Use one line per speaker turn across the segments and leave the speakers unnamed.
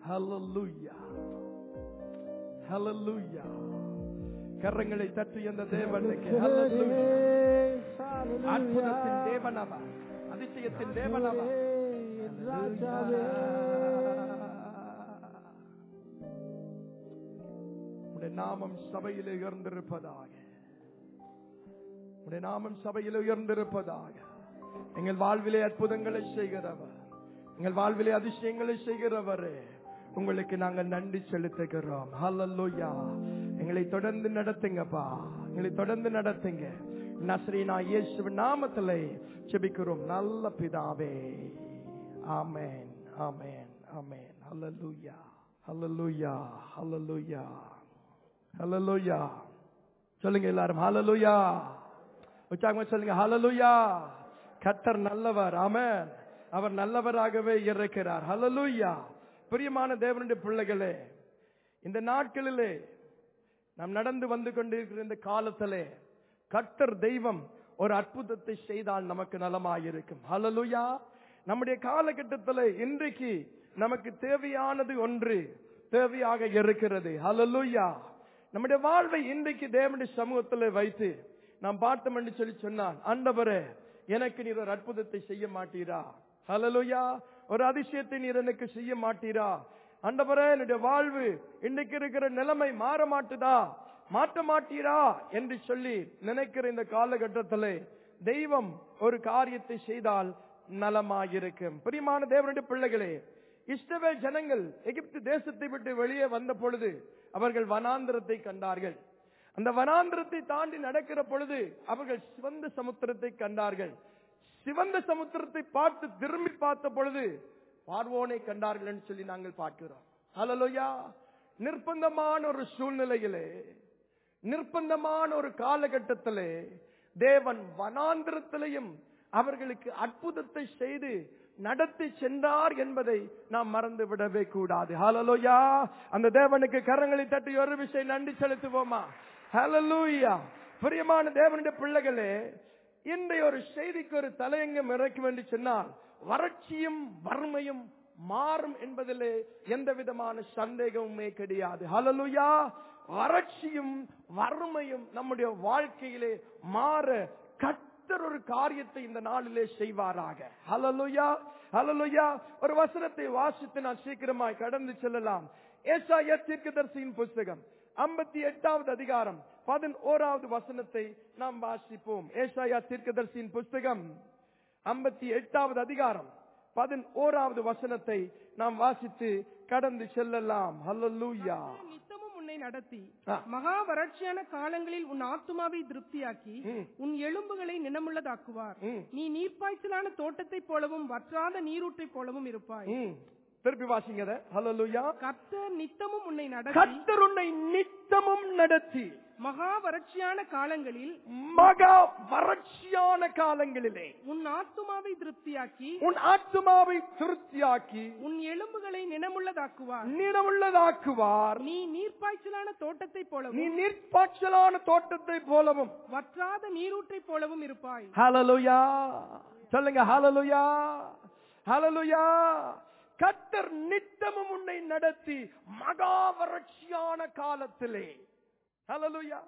Hallelujah. Hallelujah. கரங்களை தட்டி அந்த தேவனுக்கு Hallelujah. அற்புதத்தின் தேவன் அவர் அதிசயத்தின் தேவன் அவர் உடைய நாமம் சபையிலே உயர்ந்திருப்பதாக உடைய நாமம் சபையிலே உயர்ந்திருப்பதாக எங்கள் வாழ்விலே அற்புதங்களை செய்கிறவர் எங்கள் வாழ்விலே அதிசயங்களை செய்கிறவரே உங்களுக்கு நாங்கள் நன்றி செலுத்துகிறோம் ஹalleluya எங்களை தொடர்ந்து நடத்துங்கப்பா எங்களை தொடர்ந்து நடத்துங்க நஸ்ரீனா இயேசுவின் நாமத்திலே ஜெபிக்கிறோம் நல்ல பிதாவே ஆமென் ஆமென் ஆமென் ஹalleluya ஹalleluya ஹalleluya ஹalleluya சொல்லுங்க எல்லாரும் ஹalleluya உற்சாகமா சொல்லுங்க ஹalleluya கர்த்தர் நல்லவர் ஆமென் அவர் நல்லவராகவே இருக்கிறார் ஹalleluya பிரியமான தேவனுடைய பிள்ளைகளே இந்த நாட்களிலே நாம் நடந்து வந்து கொண்டிருக்கிற இந்த காலத்திலே கர்த்தர் தெய்வம் ஒரு அற்புதத்தை செய்தால் நமக்கு நலமாயிருக்கும் ஹalleluya நம்முடைய காலகட்டத்தில் இன்றைக்கு நமக்கு தேவையானது ஒன்று தேவையாக இருக்கிறது ஹalleluya நம்முடைய வாழ்வை இன்றைக்கு தேவனுடைய சமூகத்தில் வைத்து நாம் பார்த்தோம் என்று சொல்லி சொன்னான் ஆண்டவரே எனக்கு நீர் ஒரு அற்புதத்தை செய்ய மாட்டீரா ஹalleluya ஒரு அதிசயத்தை நீர் எனக்கு செய்ய மாட்டீரா ஆண்டவரே என்னுடைய வாழ்வு இன்னைக்கு இருக்கிற நிலைமை மாற மாட்டுதா மாற்ற மாட்டீரா என்று சொல்லி நினைக்கிற இந்த காலகட்டத்திலே தெய்வம் ஒரு காரியத்தை செய்தால் நலமாயிருக்கும் பிரியமான தேவனுடைய பிள்ளைகளே இஸ்ரவேல் ஜனங்கள் எகிப்து தேசத்தை விட்டு வெளியே வந்த பொழுது அவர்கள் வனாந்திரத்தை கண்டார்கள் அந்த வனாந்திரத்தை தாண்டி நடக்கிற பொழுது அவர்கள் சிவந்த சமுத்திரத்தை கண்டார்கள் சிவந்த சமுத்திரத்தை பார்த்து திரும்பி பார்த்த பொழுது பார்வோனை கண்டார்கள் என்று சொல்லி நாங்கள் பார்க்கிறோம் ஹalleluya நிர்பந்தமான ஒரு சூழ்நிலையிலே நிர்பந்தமான ஒரு காலகட்டத்திலே தேவன் வனாந்திரத்திலையும் அவர்களுக்கு அற்புதத்தை செய்து நடத்தி சென்றார் என்பதை நாம் மறந்து விடவே கூடாது ஹalleluya அந்த தேவனுக்கு கரங்களை தட்டி ஒரு விஷயம் நன்றி செலுத்துவோமா ஹalleluya பிரியமான தேவனுடைய பிள்ளைகளே இன்றைய ஒரு செய்திக்கு ஒரு தலையங்கம் இறக்கும் என்று சொன்னால் வறட்சியும் வறுமையும் மாறும் என்பதிலே எந்த விதமான சந்தேகமுமே கிடையாது ஹalleluya வறட்சியும் வறுமையும் நம்முடைய வாழ்க்கையிலே மாற கர்த்தர் ஒரு காரியத்தை இந்த நாளிலே செய்வாராக ஹalleluya ஹalleluya ஒரு வசனத்தை வாசித்து நான் சீக்கிரமாய் கடந்து செல்லலாம் ஏசாயா தீர்க்கதரிசியின் புஸ்தகம் ஐம்பத்தி எட்டாவது அதிகாரம் பதினோராவது வசனத்தை நாம் வாசிப்போம் ஏசாயா தீர்க்கதரிசியின் புஸ்தகம் ஐம்பத்தி எட்டாவது அதிகாரம் பதினோராவது வசனத்தை நாம் வாசித்து கடந்து செல்லலாம் ஹalleluya
நித்தமும் உன்னை நடத்தி
ஆ.
மகா வறட்சியான காலங்களில் உன் ஆத்துமாவை திருப்தியாக்கி
ம்.
உன் எலும்புகளை நினமுள்ளதாக்குவார்
ம்.
நீ நீர்ப்பாய்ச்சலான தோட்டத்தைப் போலவும் வற்றாத நீரூற்றைப் போலவும் இருப்பாய்
ம். திருப்பி வாசிங்க அதை. ஹalleluya
கர்த்தர் நித்தமும் உன்னை நடத்தி
கர்த்தர் உன்னை நித்தமும் நடத்தி
மகா வறட்சியான காலங்களில்
மகா வறட்சியான காலங்களிலே
உன் ஆத்துமாவை திருப்தியாக்கி
உன் ஆத்மாவை திருப்தியாக்கி
உன் எலும்புகளை நினமுள்ளதாக்குவார்
நிறமுள்ளதாக்குவார்
நீ நீர்ப்பாய்ச்சலான தோட்டத்தைப்
நீ
போலவும்
நீர்ப்பாய்ச்சலான தோட்டத்தை போலவும்
வற்றாத நீரூற்றைப் போலவும் இருப்பாய்
ஹalleluya சொல்லுங்க ஹalleluya ஹalleluya கர்த்தர் நித்தமும் உன்னை நடத்தி மகா வறட்சியான காலத்திலே ஹalleluya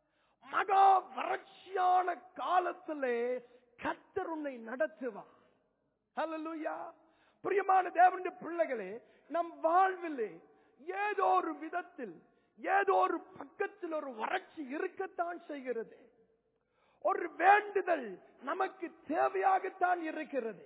மகா வறட்சியான காலத்திலே கர்த்தர் உன்னை நடத்துவார் ஹalleluya பிரியமான தேவனுடைய பிள்ளைகளே நம் வாழ்விலே ஏதோ ஒரு விதத்தில் ஏதோ ஒரு பக்கத்தில் ஒரு வறட்சி இருக்கத்தான் செய்கிறது ஒரு வேண்டுதல் நமக்கு தேவையாகத்தான் இருக்கிறது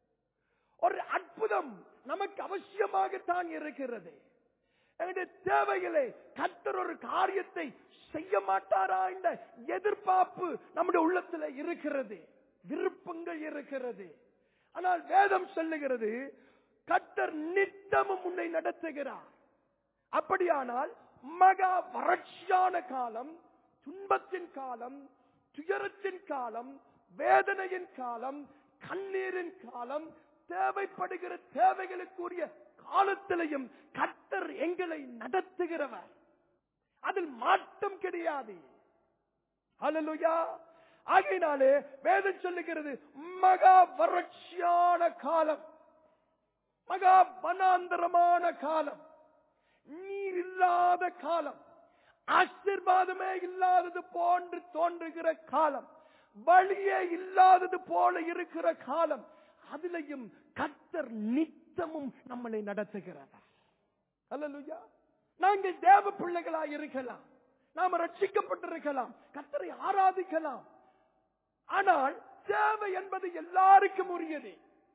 ஒரு அற்புதம் நமக்கு அவசியமாகத்தான் இருக்கிறது என்னுடைய தேவைகளை கர்த்தர் ஒரு காரியத்தை செய்ய மாட்டாரா என்ற எதிர்பார்ப்பு நம்முடைய உள்ளத்துல இருக்கிறது விருப்பங்கள் இருக்கிறது ஆனால் வேதம் சொல்லுகிறது கர்த்தர் நித்தமும் உன்னை நடத்துகிறார் அப்படியானால் மகா வறட்சியான காலம் துன்பத்தின் காலம் துயரத்தின் காலம் வேதனையின் காலம் கண்ணீரின் காலம் தேவைப்படுகிற தேவைகளுக்குரிய காலத்திலையும் கர்த்தர் எங்களை நடத்துகிறவர் அதில் மாற்றம் கிடையாது ஹalleluya ஆகையினாலே வேதம் சொல்லுகிறது மகா வறட்சியான காலம் மகா வனாந்தரமான காலம் நீர் இல்லாத காலம் ஆசிர்வாதமே இல்லாதது போன்று தோன்றுகிற காலம் வழியே இல்லாதது போல இருக்கிற காலம் அதிலையும் கத்தர் நித்தமும் நம்மளை நடத்துகிறார் அல்லலுயா நாங்கள் தேவ பிள்ளைகளாய் இருக்கலாம் நாம ரட்சிக்கப்பட்டிருக்கலாம் கத்தரை ஆராதிக்கலாம் ஆனால் தேவை என்பது எல்லாருக்கும் உரியது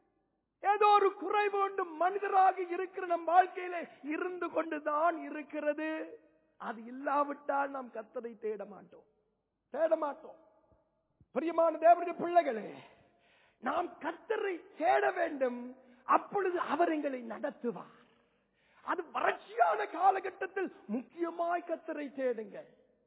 ஏதோ ஒரு குறைவு உண்டு மனிதராக இருக்கிற நம் வாழ்க்கையில இருந்து கொண்டுதான் இருக்கிறது அது இல்லாவிட்டால் நாம் கத்தரை தேட மாட்டோம் தேட மாட்டோம் பிரியமான தேவனுடைய பிள்ளைகளே நாம் கத்தரை தேட வேண்டும் அப்பொழுது அவர் எங்களை நடத்துவார் அது வறட்சியான காலகட்டத்தில் முக்கியமாய் கத்தரை தேடுங்கள்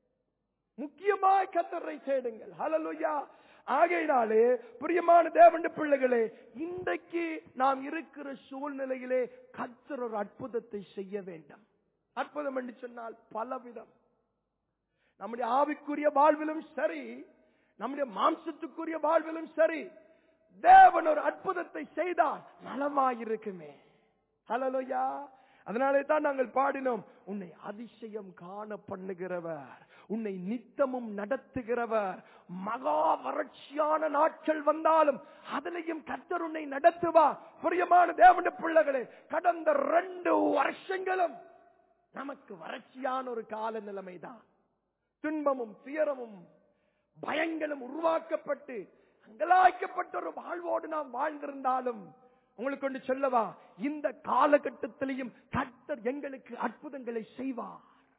முக்கியமாய் கத்தரை தேடுங்கள் ஹalleluya ஆகையினாலே பிரியமான தேவனுடைய பிள்ளைகளே இன்றைக்கு நாம் இருக்கிற சூழ்நிலையிலே கத்தர் ஒரு அற்புதத்தை செய்ய வேண்டும் அற்புதம் என்று சொன்னால் பலவிதம் நம்முடைய ஆவிக்குரிய வாழ்விலும் சரி நம்முடைய மாம்சத்துக்குரிய வாழ்விலும் சரி தேவன் ஒரு அற்புதத்தை செய்தால் நலமாயிருக்குமே ஹலலோயா அதனாலே தான் நாங்கள் பாடினோம் உன்னை அதிசயம் காண பண்ணுகிறவர் உன்னை நித்தமும் நடத்துகிறவர் மகா வறட்சியான நாட்கள் வந்தாலும் அதிலையும் கர்த்தர் உன்னை நடத்துவா பிரியமான தேவனுடைய பிள்ளைகளே கடந்த ரெண்டு வருஷங்களும் நமக்கு வறட்சியான ஒரு கால நிலைமைதான் துன்பமும் துயரமும் பயங்களும் உருவாக்கப்பட்டு அங்கலாய்க்கப்பட்ட ஒரு வாழ்வோடு நாம் வாழ்ந்திருந்தாலும் உங்களுக்கு ஒன்று சொல்லவா இந்த காலகட்டத்திலையும் கர்த்தர் எங்களுக்கு அற்புதங்களை செய்வார்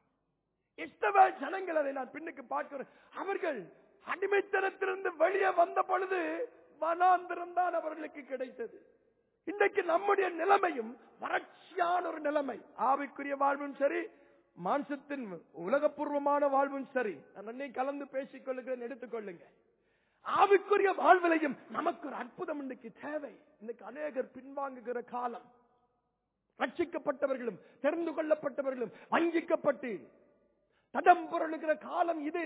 இஷ்டவ ஜனங்கள் அதை நான் பின்னுக்கு பார்க்கிறேன் அவர்கள் அடிமைத்தனத்திலிருந்து வெளியே வந்த பொழுது வனாந்திரம் தான் அவர்களுக்கு கிடைத்தது இன்றைக்கு நம்முடைய நிலைமையும் வறட்சியான ஒரு நிலைமை ஆவிக்குரிய வாழ்வும் சரி மாம்சத்தின் உலகபூர்வமான வாழ்வும் சரி நான் அன்னை கலந்து பேசிக் கொள்ளுகிறேன் எடுத்துக்கொள்ளுங்க ஆவிக்குரிய வாழ்விலையும் நமக்கு ஒரு அற்புதம் இன்னைக்கு தேவை இன்னைக்கு அநேகர் பின்வாங்குகிற காலம் ரட்சிக்கப்பட்டவர்களும் தெரிந்து கொள்ளப்பட்டவர்களும் வஞ்சிக்கப்பட்டு தடம் புரளுகிற காலம் இது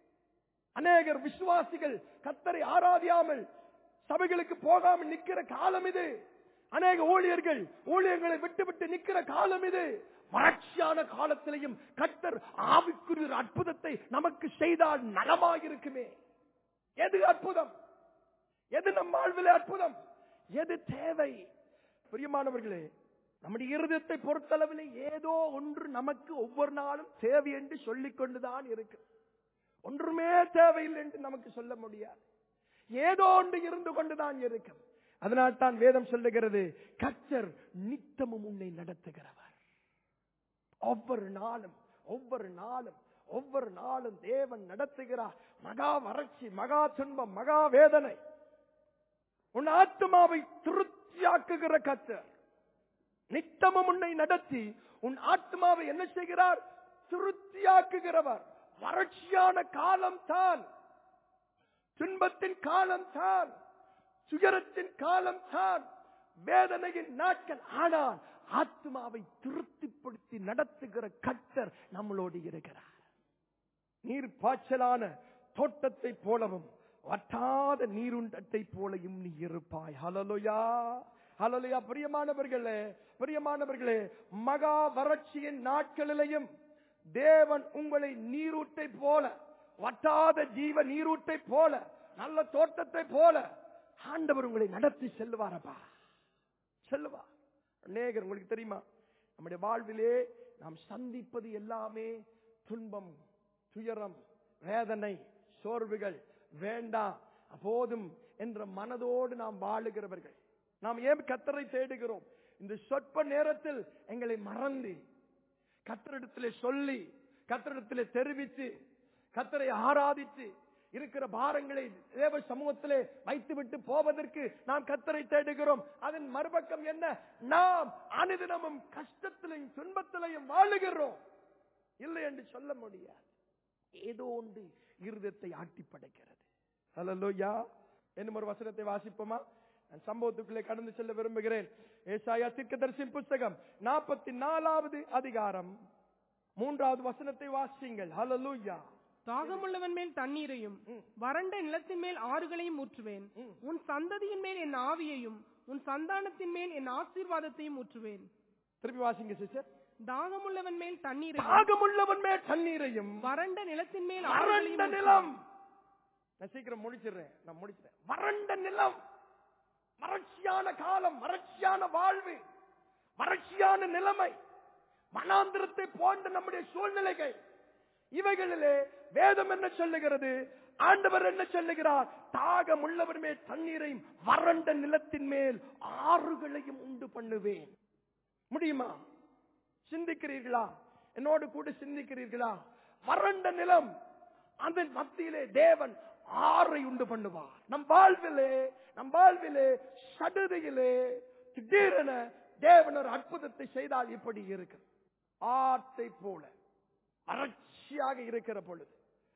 அநேகர் விசுவாசிகள் கத்தரை ஆராதியாமல் சபைகளுக்கு போகாமல் நிக்கிற காலம் இது அநேக ஊழியர்கள் ஊழியர்களை விட்டு விட்டு நிக்கிற காலம் இது வறட்சியான காலத்திலையும் கத்தர் ஆவிக்குரிய ஒரு அற்புதத்தை நமக்கு செய்தால் நலமாயிருக்குமே எது அற்புதம் எது நம் வாழ்விலே அற்புதம் எது தேவை பிரியமானவர்களே நம்முடைய இருதயத்தை பொறுத்தளவில் ஏதோ ஒன்று நமக்கு ஒவ்வொரு நாளும் தேவை என்று சொல்லிக் கொண்டுதான் இருக்கு ஒன்றுமே தேவையில்லை என்று நமக்கு சொல்ல முடியாது ஏதோ ஒன்று இருந்து கொண்டுதான் இருக்கும் அதனால் தான் வேதம் சொல்லுகிறது கச்சர் நித்தமும் உன்னை நடத்துகிறவர் ஒவ்வொரு நாளும் ஒவ்வொரு நாளும் ஒவ்வொரு நாளும் தேவன் நடத்துகிறார் மகா வறட்சி மகா துன்பம் மகா வேதனை உன் ஆத்மாவை திருப்தியாக்குகிற கத்தர் நித்தமும் உன்னை நடத்தி உன் ஆத்மாவை என்ன செய்கிறார் திருப்தியாக்குகிறவர் வறட்சியான காலம் தான் துன்பத்தின் காலம் தான் துயரத்தின் காலம் தான் வேதனையின் நாட்கள் ஆனால் ஆத்மாவை திருப்திப்படுத்தி நடத்துகிற கட்டர் நம்மளோடு இருக்கிறார் நீர் பாய்ச்சலான தோட்டத்தை போலவும் வட்டாத நீருண்டத்தை போலையும் நீ இருப்பாய் ஹலலுயா ஹலலுயா பிரியமானவர்களே பிரியமானவர்களே மகா வறட்சியின் நாட்களிலையும் தேவன் உங்களை நீரூட்டை போல வட்டாத ஜீவ நீரூட்டை போல நல்ல தோட்டத்தை போல ஆண்டவர் உங்களை நடத்தி செல்வாரப்பா செல்லுவா அநேகர் உங்களுக்கு தெரியுமா நம்முடைய வாழ்விலே நாம் சந்திப்பது எல்லாமே துன்பம் துயரம் வேதனை சோர்வுகள் வேண்டாம் போதும் என்ற மனதோடு நாம் வாழுகிறவர்கள் நாம் ஏன் கத்தரை தேடுகிறோம் இந்த சொற்ப நேரத்தில் எங்களை மறந்து கத்தரிடத்திலே சொல்லி கத்தரிடத்திலே தெரிவித்து கத்தரை ஆராதித்து இருக்கிற பாரங்களை தேவ சமூகத்திலே வைத்துவிட்டு போவதற்கு நாம் கத்தரை தேடுகிறோம் அதன் மறுபக்கம் என்ன நாம் அனுதினமும் கஷ்டத்திலையும் துன்பத்திலையும் வாழுகிறோம் இல்லை என்று சொல்ல முடியாது ஏதோ ஒன்று இருதத்தை ஆட்டி படைக்கிறது ஹலோயா என்னும் ஒரு வசனத்தை வாசிப்போமா நான் சம்பவத்துக்குள்ளே கடந்து செல்ல விரும்புகிறேன் ஏசாயா தீர்க்கதரிசியின் புஸ்தகம் நாற்பத்தி நாலாவது அதிகாரம் மூன்றாவது வசனத்தை வாசிங்கள் ஹலலூயா
தாகமுள்ளவன் மேல் தண்ணீரையும்
ம்.
வறண்ட நிலத்தின் மேல் ஆறுகளையும் ஊற்றுவேன்
ம்.
உன் சந்ததியின் மேல் என் ஆவியையும் உன் சந்தானத்தின் மேல் என் ஆசீர்வாதத்தையும் ஊற்றுவேன்
திருப்பி வாசிங்க சிஸ்டர்
தாகமுள்ளவன் மேல் தண்ணீரை
தாகமுள்ளவன் மேல் தண்ணீரையும்
வறண்ட நிலத்தின் மேல்
வறண்ட
ஆறுகளையும்
நிலம் நான் சீக்கிரம் முடிச்சிடுறேன் நான் முடிச்சிட்டேன் வறண்ட நிலம் வறட்சியான காலம் வறட்சியான வாழ்வு வறட்சியான நிலைமை மனாந்திரத்தை போன்ற நம்முடைய சூழ்நிலைகள் இவைகளிலே வேதம் என்ன சொல்லுகிறது ஆண்டவர் என்ன சொல்லுகிறார் தாகம் உள்ளவர் மேல் தண்ணீரையும் வறண்ட நிலத்தின் மேல் ஆறுகளையும் உண்டு பண்ணுவேன் முடியுமா சிந்திக்கிறீர்களா என்னோடு கூட சிந்திக்கிறீர்களா வறண்ட நிலம் அதன் மத்தியிலே தேவன் ஆறை உண்டு பண்ணுவார் நம் வாழ்விலே நம் வாழ்விலே சடுதியிலே திடீரென தேவன் ஒரு அற்புதத்தை செய்தால் இப்படி இருக்கு ஆற்றை போல வறட்சியாக இருக்கிற பொழுது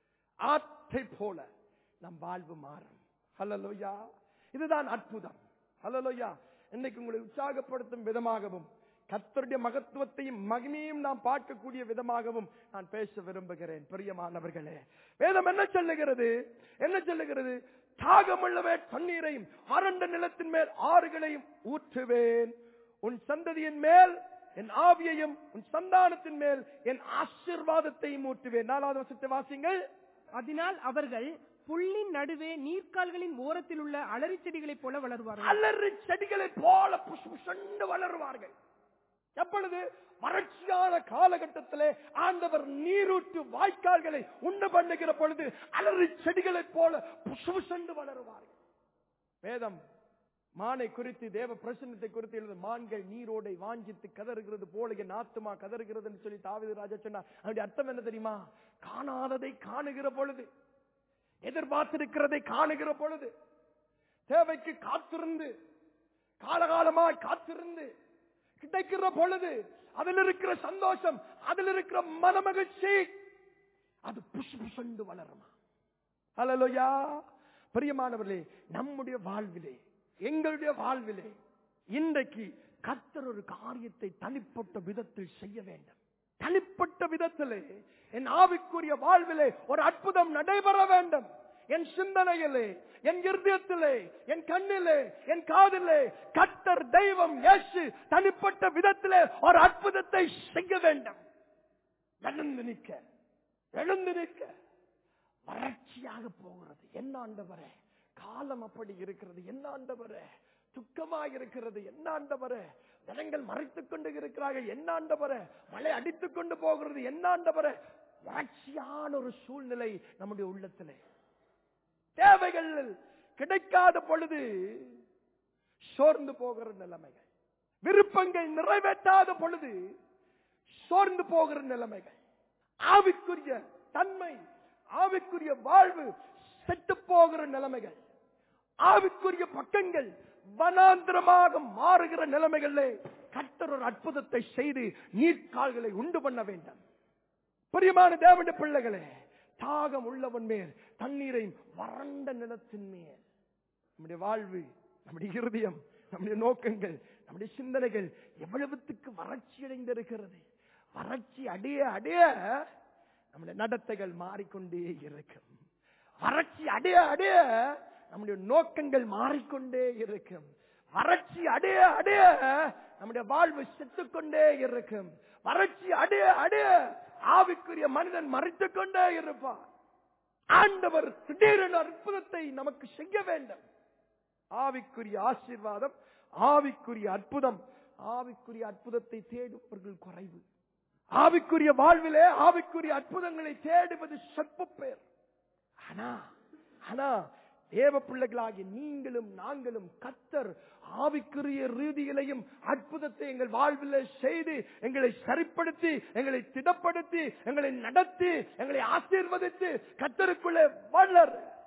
ஆற்றை போல நம் வாழ்வு மாறும் ஹலலோயா இதுதான் அற்புதம் ஹலலோயா இன்னைக்கு உங்களை உற்சாகப்படுத்தும் விதமாகவும் கர்த்தருடைய மகத்துவத்தையும் மகிமையும் நாம் பார்க்கக்கூடிய விதமாகவும் நான் பேச விரும்புகிறேன் பிரியமானவர்களே வேதம் என்ன சொல்லுகிறது என்ன சொல்லுகிறது தாகமுள்ளவே தண்ணீரையும் வறண்ட நிலத்தின் மேல் ஆறுகளையும் ஊற்றுவேன் உன் சந்ததியின் மேல் என் ஆவியையும் உன் சந்தானத்தின் மேல் என் ஆசிர்வாதத்தையும் ஊற்றுவேன் நாலாவது வசத்தை வாசிங்கள்
அதனால் அவர்கள் புல்லின் நடுவே நீர்க்கால்களின் ஓரத்தில் உள்ள அலரி செடிகளைப் போல வளருவார்கள்
அலறி செடிகளை போல புஷ் புஷண்டு வளருவார்கள் எப்பொழுது வறட்சியான காலகட்டத்திலே ஆண்டவர் நீரூற்று வாய்க்கால்களை உண்டு பண்ணுகிற பொழுது அலறி செடிகளைப் போல புஷு புஷண்டு வளருவார்கள் வேதம் மானை குறித்து தேவ பிரசன்னத்தை குறித்து எழுது மான்கள் நீரோடை வாஞ்சித்து கதறுகிறது போல என் ஆத்துமா கதறுகிறதுன்னு சொல்லி தாவீது ராஜா சொன்னார் அதனுடைய அர்த்தம் என்ன தெரியுமா காணாததை காணுகிற பொழுது எதிர்பார்த்திருக்கிறதை காணுகிற பொழுது தேவைக்கு காத்திருந்து காலகாலமாய் காத்திருந்து கிடைக்கிற பொழுது அதில் இருக்கிற சந்தோஷம் அதில் இருக்கிற மனமகிழ்ச்சி அது புஷ் புஷண்டு வளருமா ஹalleluya பிரியமானவர்களே நம்முடைய வாழ்விலே எங்களுடைய வாழ்விலே இன்றைக்கு கர்த்தர் ஒரு காரியத்தை தனிப்பட்ட விதத்தில் செய்ய வேண்டும் தனிப்பட்ட விதத்திலே என் ஆவிக்குரிய வாழ்விலே ஒரு அற்புதம் நடைபெற வேண்டும் என் சிந்தனையிலே என் இருதயத்திலே என் கண்ணிலே என் காதிலே கர்த்தர் தெய்வம் இயேசு தனிப்பட்ட விதத்திலே ஒரு அற்புதத்தை செய்ய வேண்டும் எழுந்து நிற்க எழுந்து நிற்க வறட்சியாக போகிறது என்ன ஆண்டவரே காலம் அப்படி இருக்கிறது என்ன ஆண்டவரே துக்கமாக இருக்கிறது என்ன ஆண்டவரே ஜனங்கள் மறைத்துக் கொண்டு இருக்கிறார்கள் என்ன ஆண்டவரே மழை அடித்துக் கொண்டு போகிறது என்ன ஆண்டவரே வறட்சியான ஒரு சூழ்நிலை நம்முடைய உள்ளத்திலே தேவைகள் கிடைக்காத பொழுது சோர்ந்து போகிற நிலைமைகள் விருப்பங்கள் நிறைவேற்றாத பொழுது சோர்ந்து போகிற நிலைமைகள் ஆவிக்குரிய தன்மை ஆவிக்குரிய வாழ்வு செத்து போகிற நிலைமைகள் ஆவிக்குரிய பக்கங்கள் வனாந்திரமாக மாறுகிற நிலைமைகளிலே கர்த்தர் ஒரு அற்புதத்தை செய்து நீர்க்கால்களை உண்டு பண்ண வேண்டும் பிரியமான தேவனுடைய பிள்ளைகளே தாகம் உள்ளவன் மேல் தண்ணீரை வறண்ட நிலத்தின் மேல் நம்முடைய வாழ்வு நம்முடைய இருதயம் நம்முடைய நோக்கங்கள் நம்முடைய சிந்தனைகள் எவ்வளவுத்துக்கு வறட்சி அடைந்திருக்கிறது வறட்சி அடைய அடைய நம்முடைய நடத்தைகள் மாறிக்கொண்டே இருக்கும் வறட்சி அடைய அடைய நம்முடைய நோக்கங்கள் மாறிக்கொண்டே இருக்கும் வறட்சி அடைய அடைய நம்முடைய வாழ்வு செத்துக்கொண்டே இருக்கும் வறட்சி அடைய அடைய ஆவிக்குரிய மனிதன் மறைத்துக் கொண்டே இருப்பார் ஆண்டவர் திடீரென அற்புதத்தை நமக்கு செய்ய வேண்டும் ஆவிக்குரிய ஆசீர்வாதம் ஆவிக்குரிய அற்புதம் ஆவிக்குரிய அற்புதத்தை தேடுபவர்கள் குறைவு ஆவிக்குரிய வாழ்விலே ஆவிக்குரிய அற்புதங்களை தேடுவது சற்ப பேர் ஆனா ஆனா தேவ பிள்ளைகளாகிய நீங்களும் நாங்களும் கத்தர் ஆவிக்குரிய ரீதியிலையும் அற்புதத்தை எங்கள் வாழ்வில் செய்து எங்களை சரிப்படுத்தி எங்களை திடப்படுத்தி எங்களை நடத்தி எங்களை ஆசீர்வதித்து கத்தருக்குள்ளே வளர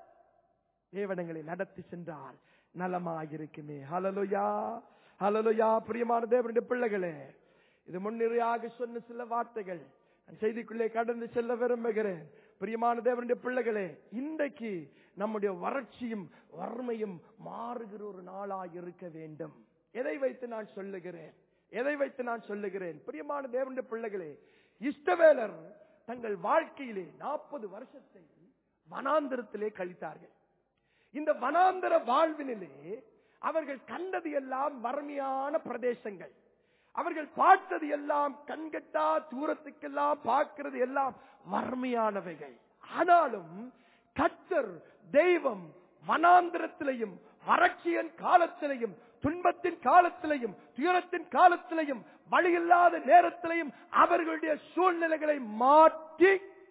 தேவன் எங்களை நடத்தி சென்றால் நலமாயிருக்குமே ஹலலுயா ஹலலுயா பிரியமான தேவனுடைய பிள்ளைகளே இது முன்னிறையாக சொன்ன சில வார்த்தைகள் நான் செய்திக்குள்ளே கடந்து செல்ல விரும்புகிறேன் பிரியமான தேவனுடைய பிள்ளைகளே இன்றைக்கு நம்முடைய வறட்சியும் வறுமையும் மாறுகிற ஒரு நாளாக இருக்க வேண்டும் எதை வைத்து நான் சொல்லுகிறேன் எதை வைத்து நான் சொல்லுகிறேன் பிரியமான தேவனுடைய பிள்ளைகளே இஷ்டவேலர் தங்கள் வாழ்க்கையிலே நாற்பது வருஷத்தை வனாந்திரத்திலே கழித்தார்கள் இந்த வனாந்தர வாழ்வினிலே அவர்கள் கண்டது எல்லாம் வறுமையான பிரதேசங்கள் அவர்கள் பார்த்தது எல்லாம் கண்கட்டா தூரத்துக்கெல்லாம் பார்க்கிறது எல்லாம் வறுமையானவைகள் ஆனாலும் கத்தர் தெய்வம் வனாந்திரத்திலையும் வறட்சியின் காலத்திலையும் துன்பத்தின் காலத்திலையும் துயரத்தின் காலத்திலையும் வழியில்லாத நேரத்திலையும் அவர்களுடைய சூழ்நிலைகளை மாற்றி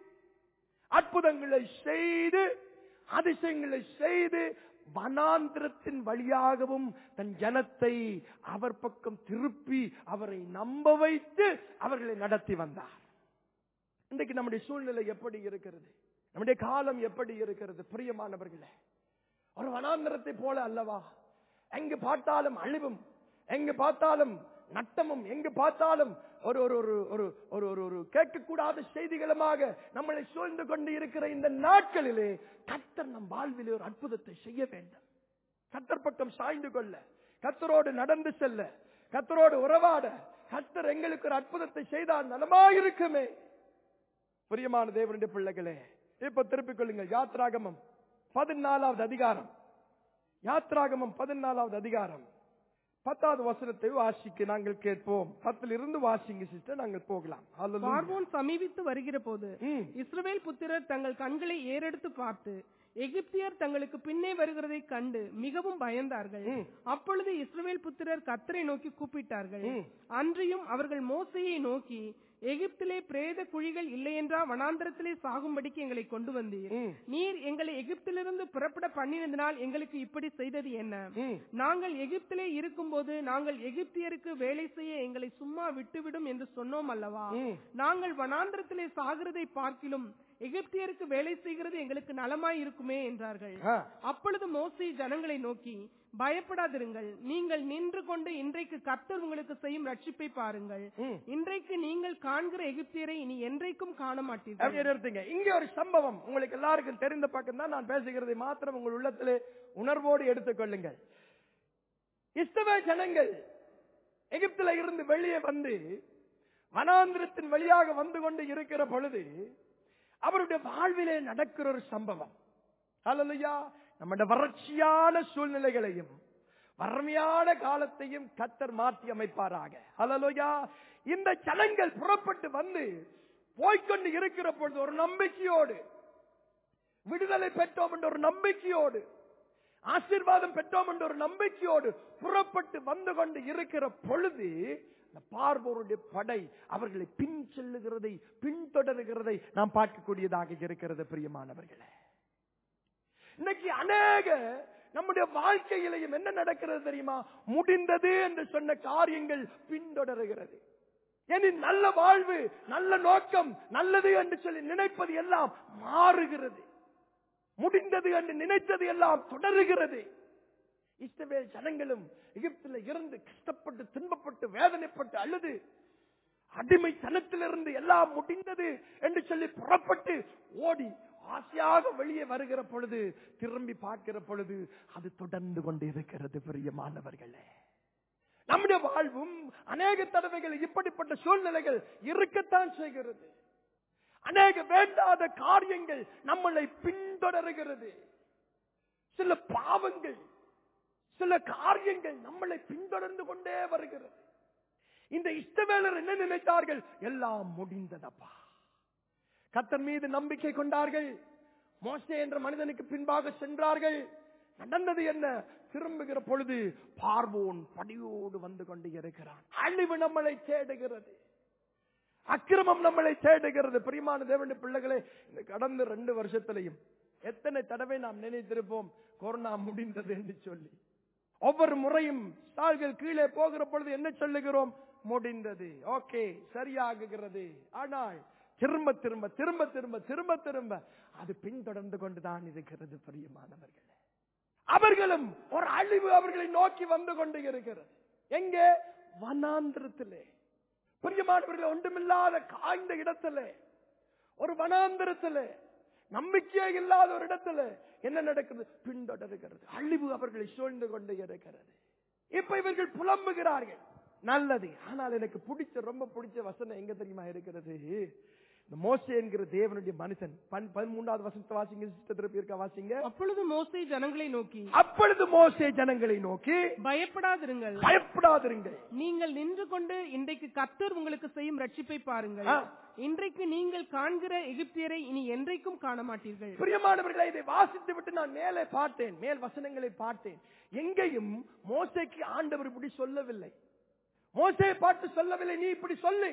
அற்புதங்களை செய்து அதிசயங்களை செய்து வனாந்திரத்தின் வழியாகவும் தன் ஜனத்தை அவர் பக்கம் திருப்பி அவரை நம்ப வைத்து அவர்களை நடத்தி வந்தார் இன்றைக்கு நம்முடைய சூழ்நிலை எப்படி இருக்கிறது நம்முடைய காலம் எப்படி இருக்கிறது பிரியமானவர்களே ஒரு வனாந்திரத்தை போல அல்லவா எங்கு பார்த்தாலும் அழிவும் எங்கு பார்த்தாலும் நட்டமும் எங்கு பார்த்தாலும் ஒரு ஒரு ஒரு ஒரு ஒரு ஒரு ஒரு கேட்கக்கூடாத செய்திகளுமாக நம்மளை சூழ்ந்து கொண்டு இருக்கிற இந்த நாட்களிலே கத்தர் நம் வாழ்விலே ஒரு அற்புதத்தை செய்ய வேண்டும் கத்தர் பக்கம் சாய்ந்து கொள்ள கத்தரோடு நடந்து செல்ல கத்தரோடு உறவாட கத்தர் எங்களுக்கு ஒரு அற்புதத்தை செய்தால் நலமாயிருக்குமே பிரியமான தேவனுடைய பிள்ளைகளே இப்ப திருப்பிக் கொள்ளுங்கள் யாத்ராகமம் பதினாலாவது அதிகாரம் யாத்ராகமம் பதினாலாவது அதிகாரம் பத்தாவது வசனத்தை வாசிக்க நாங்கள் கேட்போம் பத்தில் இருந்து வாசிங்க சிஸ்டர் நாங்கள் போகலாம் Hallelujah.
பார்வோன் சமீபித்து வருகிற போது
ம்.
இஸ்ரவேல் புத்திரர் தங்கள் கண்களை ஏறெடுத்து பார்த்து எகிப்தியர் தங்களுக்கு பின்னே வருகிறதை கண்டு மிகவும் பயந்தார்கள்
ம்.
அப்பொழுது இஸ்ரவேல் புத்திரர் கர்த்தரை நோக்கி கூப்பிட்டார்கள்
ம்.
அன்றியும் அவர்கள் மோசையை நோக்கி எகிப்திலே பிரேத குழிகள் இல்லையென்றா வனாந்தரத்திலே சாகும்படிக்கு எங்களை கொண்டு வந்தீர்
ம்.
நீர் எங்களை எகிப்திலிருந்து புறப்பட பண்ணினதினால் எங்களுக்கு இப்படி செய்தது என்ன
ம்.
நாங்கள் எகிப்திலே இருக்கும்போது நாங்கள் எகிப்தியருக்கு வேலை செய்ய எங்களை சும்மா விட்டுவிடும் என்று சொன்னோம் அல்லவா
ம்.
நாங்கள் வனாந்திரத்திலே சாகிறதை பார்க்கிலும் எகிப்தியருக்கு வேலை செய்கிறது எங்களுக்கு நலமாய் இருக்குமே என்றார்கள்
ஆ.
அப்பொழுது மோசே ஜனங்களை நோக்கி பயப்படாதிருங்கள் நீங்கள் நின்று கொண்டு இன்றைக்கு கர்த்தர் உங்களுக்கு செய்யும் ரட்சிப்பை பாருங்கள்
ம்.
இன்றைக்கு நீங்கள் காண்கிற எகிப்தியரை இனி என்றைக்கும் காண மாட்டீர்கள்
அப்படியே நிறுத்துங்க இங்க ஒரு சம்பவம் உங்களுக்கு எல்லாருக்கும் தெரிந்த பக்கம் தான் நான் பேசுகிறதை மாத்திரம் உங்கள் உள்ளத்திலே உணர்வோடு எடுத்துக்கொள்ளுங்கள் இஸ்தவ ஜனங்கள் எகிப்தில இருந்து வெளியே வந்து வனாந்திரத்தின் வழியாக வந்து கொண்டு இருக்கிற பொழுது அவருடைய வாழ்விலே நடக்கிற ஒரு சம்பவம் அல்லையா நம்முடைய வறட்சியான சூழ்நிலைகளையும் வறுமையான காலத்தையும் கத்தர் மாற்றி அமைப்பாராக அல்லலுயா இந்த ஜனங்கள் புறப்பட்டு வந்து போய்க்கொண்டு இருக்கிற பொழுது ஒரு நம்பிக்கையோடு விடுதலை பெற்றோம் என்ற ஒரு நம்பிக்கையோடு ஆசீர்வாதம் பெற்றோம் என்ற ஒரு நம்பிக்கையோடு புறப்பட்டு வந்து கொண்டு இருக்கிற பொழுது அந்த பார்வோருடைய படை அவர்களை பின் செல்லுகிறதை பின்தொடருகிறதை நாம் பார்க்கக்கூடியதாக இருக்கிறது பிரியமானவர்களே இன்னைக்கு அநேக நம்முடைய வாழ்க்கையிலையும் என்ன நடக்கிறது தெரியுமா முடிந்தது என்று சொன்ன காரியங்கள் பின்தொடருகிறது இனி நல்ல வாழ்வு நல்ல நோக்கம் நல்லது என்று சொல்லி நினைப்பது எல்லாம் மாறுகிறது முடிந்தது என்று நினைத்தது எல்லாம் தொடருகிறது இஸ்ரவேல் ஜனங்களும் எகிப்தில் இருந்து கஷ்டப்பட்டு துன்பப்பட்டு வேதனைப்பட்டு அழுது அடிமைத்தனத்திலிருந்து எல்லாம் முடிந்தது என்று சொல்லி புறப்பட்டு ஓடி ஆசையாக வெளியே வருகிற பொழுது திரும்பி பார்க்கிற பொழுது அது தொடர்ந்து கொண்டு இருக்கிறது பிரியமானவர்களே நம்முடைய வாழ்வும் அநேக தடவைகள் இப்படிப்பட்ட சூழ்நிலைகள் இருக்கத்தான் செய்கிறது அநேக வேண்டாத காரியங்கள் நம்மளை பின்தொடருகிறது சில பாவங்கள் சில காரியங்கள் நம்மளை பின்தொடர்ந்து கொண்டே வருகிறது இந்த இஷ்டவேலர் என்ன நினைத்தார்கள் எல்லாம் முடிந்ததப்பா கத்தர் மீது நம்பிக்கை கொண்டார்கள் மோசே என்ற மனிதனுக்கு பின்பாக சென்றார்கள் நடந்தது என்ன திரும்புகிற பொழுது பார்வோன் படியோடு வந்து கொண்டு இருக்கிறான் அழிவு நம்மளை தேடுகிறது அக்கிரமம் நம்மளை தேடுகிறது பிரியமான தேவனுடைய பிள்ளைகளே இந்த கடந்த ரெண்டு வருஷத்திலையும் எத்தனை தடவை நாம் நினைத்திருப்போம் கொரோனா முடிந்தது என்று சொல்லி ஒவ்வொரு முறையும் ஸ்டால்கள் கீழே போகிற பொழுது என்ன சொல்லுகிறோம் முடிந்தது ஓகே சரியாகுகிறது ஆனால் திரும்ப திரும்ப திரும்ப திரும்ப திரும்ப திரும்ப அது பின்தொடர்ந்து கொண்டுதான் இருக்கிறது பிரியமானவர்களே அவர்களும் ஒரு அழிவு அவர்களை நோக்கி வந்து கொண்டு இருக்கிறது எங்கே வனாந்திரத்திலே பிரியமானவர்கள் ஒன்றுமில்லாத காய்ந்த இடத்திலே ஒரு வனாந்திரத்திலே நம்பிக்கையே இல்லாத ஒரு இடத்துல என்ன நடக்குது பின்தொடர்கிறது அழிவு அவர்களை சூழ்ந்து கொண்டு இருக்கிறது இப்ப இவர்கள் புலம்புகிறார்கள் நல்லது ஆனால் எனக்கு பிடிச்ச ரொம்ப பிடிச்ச வசனம் எங்க தெரியுமா இருக்கிறது இந்த மோசே என்கிற தேவனுடைய மனுஷன் பன்- பதிமூன்றாவது வசனத்தை வாசிங்க சிஸ்டர் திருப்பி இருக்க வாசிங்க
அப்பொழுது மோசே ஜனங்களை நோக்கி
அப்பொழுது மோசே ஜனங்களை நோக்கி
பயப்படாதிருங்கள்
பயப்படாதிருங்கள்
நீங்கள் நின்று கொண்டு இன்றைக்கு கர்த்தர் உங்களுக்கு செய்யும் ரட்சிப்பை பாருங்கள்
ஆ.
இன்றைக்கு நீங்கள் காண்கிற எகிப்தியரை இனி என்றைக்கும் காண மாட்டீர்கள்
பிரியமானவர்களை இதை வாசித்து விட்டு நான் மேலே பார்த்தேன் மேல் வசனங்களை பார்த்தேன் எங்கேயும் மோசேக்கு ஆண்டவர் இப்படி சொல்லவில்லை மோசே பார்த்து சொல்லவில்லை நீ இப்படி சொல்லு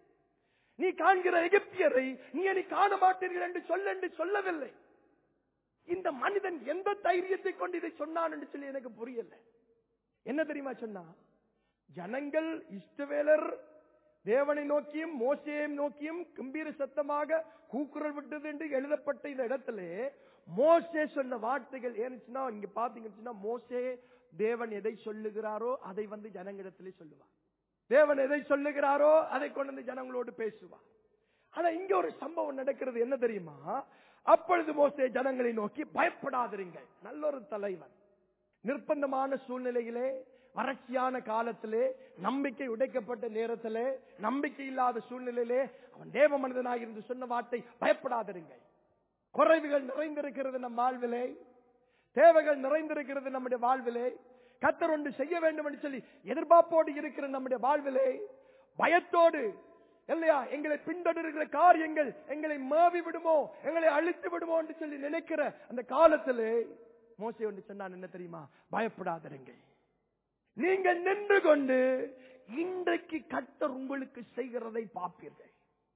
நீ காண்கிற எகிப்தியரை நீ நீ காண மாட்டீர்கள் என்று சொல்ல என்று சொல்லவில்லை இந்த மனிதன் எந்த தைரியத்தை கொண்டு இதை சொன்னான் என்று சொல்லி எனக்கு புரியல என்ன தெரியுமா சொன்னா ஜனங்கள் இஷ்டவேலர் தேவனை நோக்கியும் மோசையையும் நோக்கியும் கம்பீர சத்தமாக கூக்குரல் விட்டது என்று எழுதப்பட்ட இந்த இடத்துல மோசே சொன்ன வார்த்தைகள் ஏனுச்சுன்னா இங்க பாத்தீங்கன்னா மோசே தேவன் எதை சொல்லுகிறாரோ அதை வந்து ஜனங்களிடத்திலே சொல்லுவார் தேவன் எதை சொல்லுகிறாரோ அதை கொண்டு வந்து ஜனங்களோடு பேசுவார் ஆனா இங்க ஒரு சம்பவம் நடக்கிறது என்ன தெரியுமா அப்பொழுது மோசே ஜனங்களை நோக்கி பயப்படாதிருங்கள் நல்ல ஒரு தலைவன் நிர்பந்தமான சூழ்நிலையிலே வறட்சியான காலத்திலே நம்பிக்கை உடைக்கப்பட்ட நேரத்திலே நம்பிக்கை இல்லாத சூழ்நிலையிலே அவன் தேவ மனிதனாக இருந்து சொன்ன வார்த்தை பயப்படாதிருங்கள் குறைவுகள் நிறைந்திருக்கிறது நம் வாழ்விலே தேவைகள் நிறைந்திருக்கிறது நம்முடைய வாழ்விலே கத்தர் ஒன்று செய்ய வேண்டும் என்று சொல்லி எதிர்பார்ப்போடு இருக்கிற நம்முடைய வாழ்விலே பயத்தோடு இல்லையா எங்களை பின்தொடர்கிற காரியங்கள் எங்களை மாவி விடுமோ எங்களை அழித்து விடுமோ என்று சொல்லி நினைக்கிற அந்த காலத்திலே மோசை ஒன்று சொன்னான் என்ன தெரியுமா பயப்படாதிருங்கள் நீங்கள் நின்று கொண்டு இன்றைக்கு கத்தர் உங்களுக்கு செய்கிறதை பார்ப்பீர்கள்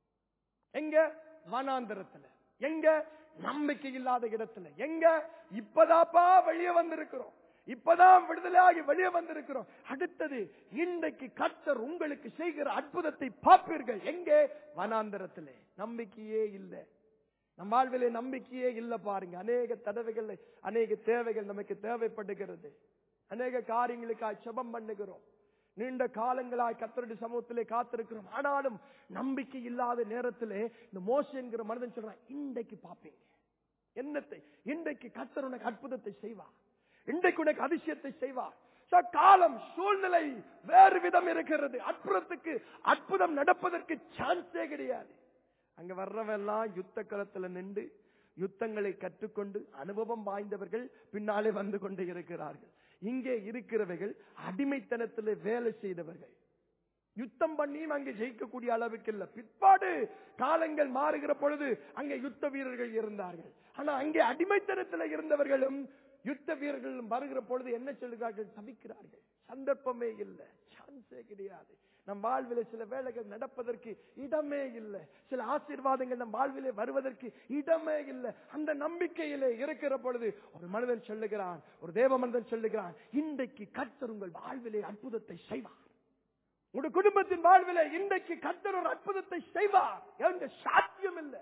எங்க வனாந்தரத்துல எங்க நம்பிக்கை இல்லாத இடத்துல எங்க இப்பதாப்பா வெளியே வந்திருக்கிறோம் இப்பதான் விடுதலையாகி வெளியே வந்திருக்கிறோம் அடுத்தது இன்றைக்கு கத்தர் உங்களுக்கு செய்கிற அற்புதத்தை பார்ப்பீர்கள் எங்கே வனாந்தரத்திலே நம்பிக்கையே இல்லை நம் வாழ்விலே நம்பிக்கையே இல்லை பாருங்க அநேக தடவைகள் அநேக தேவைகள் நமக்கு தேவைப்படுகிறது அநேக காரியங்களுக்காய் செபம் பண்ணுகிறோம் நீண்ட காலங்களாய் கத்தருடைய சமூகத்திலே காத்திருக்கிறோம் ஆனாலும் நம்பிக்கை இல்லாத நேரத்திலே இந்த மோச என்கிற மனிதன் சொல்றான் இன்றைக்கு பாப்பீங்க என்னத்தை இன்றைக்கு கத்தர் உனக்கு அற்புதத்தை செய்வார் இன்றைக்கு உனக்கு அதிசயத்தை செய்வார் So, காலம் சூழ்நிலை வேறு விதம் இருக்கிறது அற்புதத்துக்கு அற்புதம் நடப்பதற்கு சான்ஸே கிடையாது அங்க வர்றவெல்லாம் யுத்த களத்துல நின்று யுத்தங்களை கற்றுக்கொண்டு அனுபவம் வாய்ந்தவர்கள் பின்னாலே வந்து கொண்டு இருக்கிறார்கள் இங்கே இருக்கிறவர்கள் அடிமைத்தனத்தில் வேலை செய்தவர்கள் யுத்தம் பண்ணியும் அங்கே ஜெயிக்கக்கூடிய அளவுக்கு இல்ல பிற்பாடு காலங்கள் மாறுகிற பொழுது அங்கே யுத்த வீரர்கள் இருந்தார்கள் ஆனா அங்கே அடிமைத்தனத்தில் இருந்தவர்களும் யுத்த வீரர்களும் வருகிற பொழுது என்ன சொல்லுகிறார்கள் தவிக்கிறார்கள் சந்தர்ப்பமே இல்லை சான்ஸே கிடையாது நம் வாழ்விலே சில வேலைகள் நடப்பதற்கு இடமே இல்லை சில ஆசீர்வாதங்கள் நம் வாழ்விலே வருவதற்கு இடமே இல்லை அந்த நம்பிக்கையிலே இருக்கிற பொழுது ஒரு மனிதன் சொல்லுகிறான் ஒரு தேவ மனிதன் சொல்லுகிறான் இன்றைக்கு கர்த்தர் உங்கள் வாழ்விலே அற்புதத்தை செய்வார் உங்க குடும்பத்தின் வாழ்விலே இன்றைக்கு கர்த்தர் ஒரு அற்புதத்தை செய்வார் எந்த சாத்தியம் இல்லை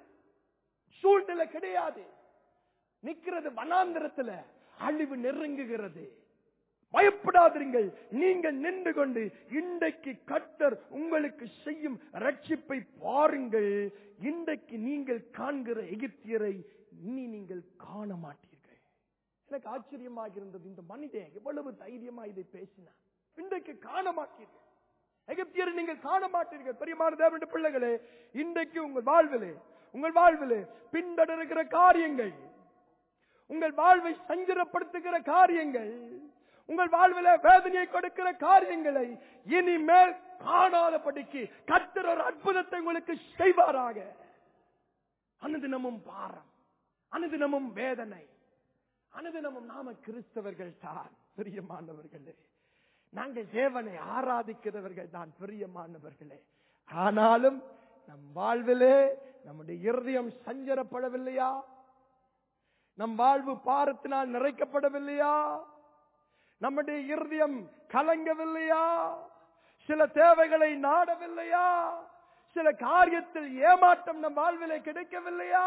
சூழ்நிலை கிடையாது நிக்கிறது வனாந்திரத்துல அழிவு நெருங்குகிறது பயப்படாதீர்கள் நீங்கள் நின்று கொண்டு இன்றைக்கு கர்த்தர் உங்களுக்கு செய்யும் ரட்சிப்பை பாருங்கள் இன்றைக்கு நீங்கள் காண்கிற எகிப்தியரை இனி நீங்கள் காண மாட்டீர்கள் எனக்கு ஆச்சரியமாக இருந்தது இந்த மனிதன் எவ்வளவு தைரியமா இதை பேசினார் இன்றைக்கு காண மாட்டீர்கள் எகிப்தியரை நீங்கள் காண மாட்டீர்கள் பெரியமான தேவனுடைய பிள்ளைகளே இன்றைக்கு உங்கள் வாழ்விலே உங்கள் வாழ்விலே பின்தொடர்கிற காரியங்கள் உங்கள் வாழ்வை சஞ்சலப்படுத்துகிற காரியங்கள் உங்கள் வாழ்வில வேதனையை கொடுக்கிற காரியங்களை இனிமேல் காணாதபடிக்கு கர்த்தர் ஒரு அற்புதத்தை உங்களுக்கு செய்வாராக அனுதினமும் பாரம் அனுதினமும் வேதனை அனுதினமும் நாம கிறிஸ்தவர்கள் தான் பிரியமானவர்களே நாங்கள் தேவனை ஆராதிக்கிறவர்கள் தான் பிரியமானவர்களே ஆனாலும் நம் வாழ்விலே நம்முடைய இருதயம் சஞ்சலப்படவில்லையா நம் வாழ்வு பாரத்தினால் நிறைக்கப்படவில்லையா நம்முடைய இருதயம் கலங்கவில்லையா சில தேவைகளை நாடவில்லையா சில காரியத்தில் ஏமாற்றம் நம் வாழ்விலே கிடைக்கவில்லையா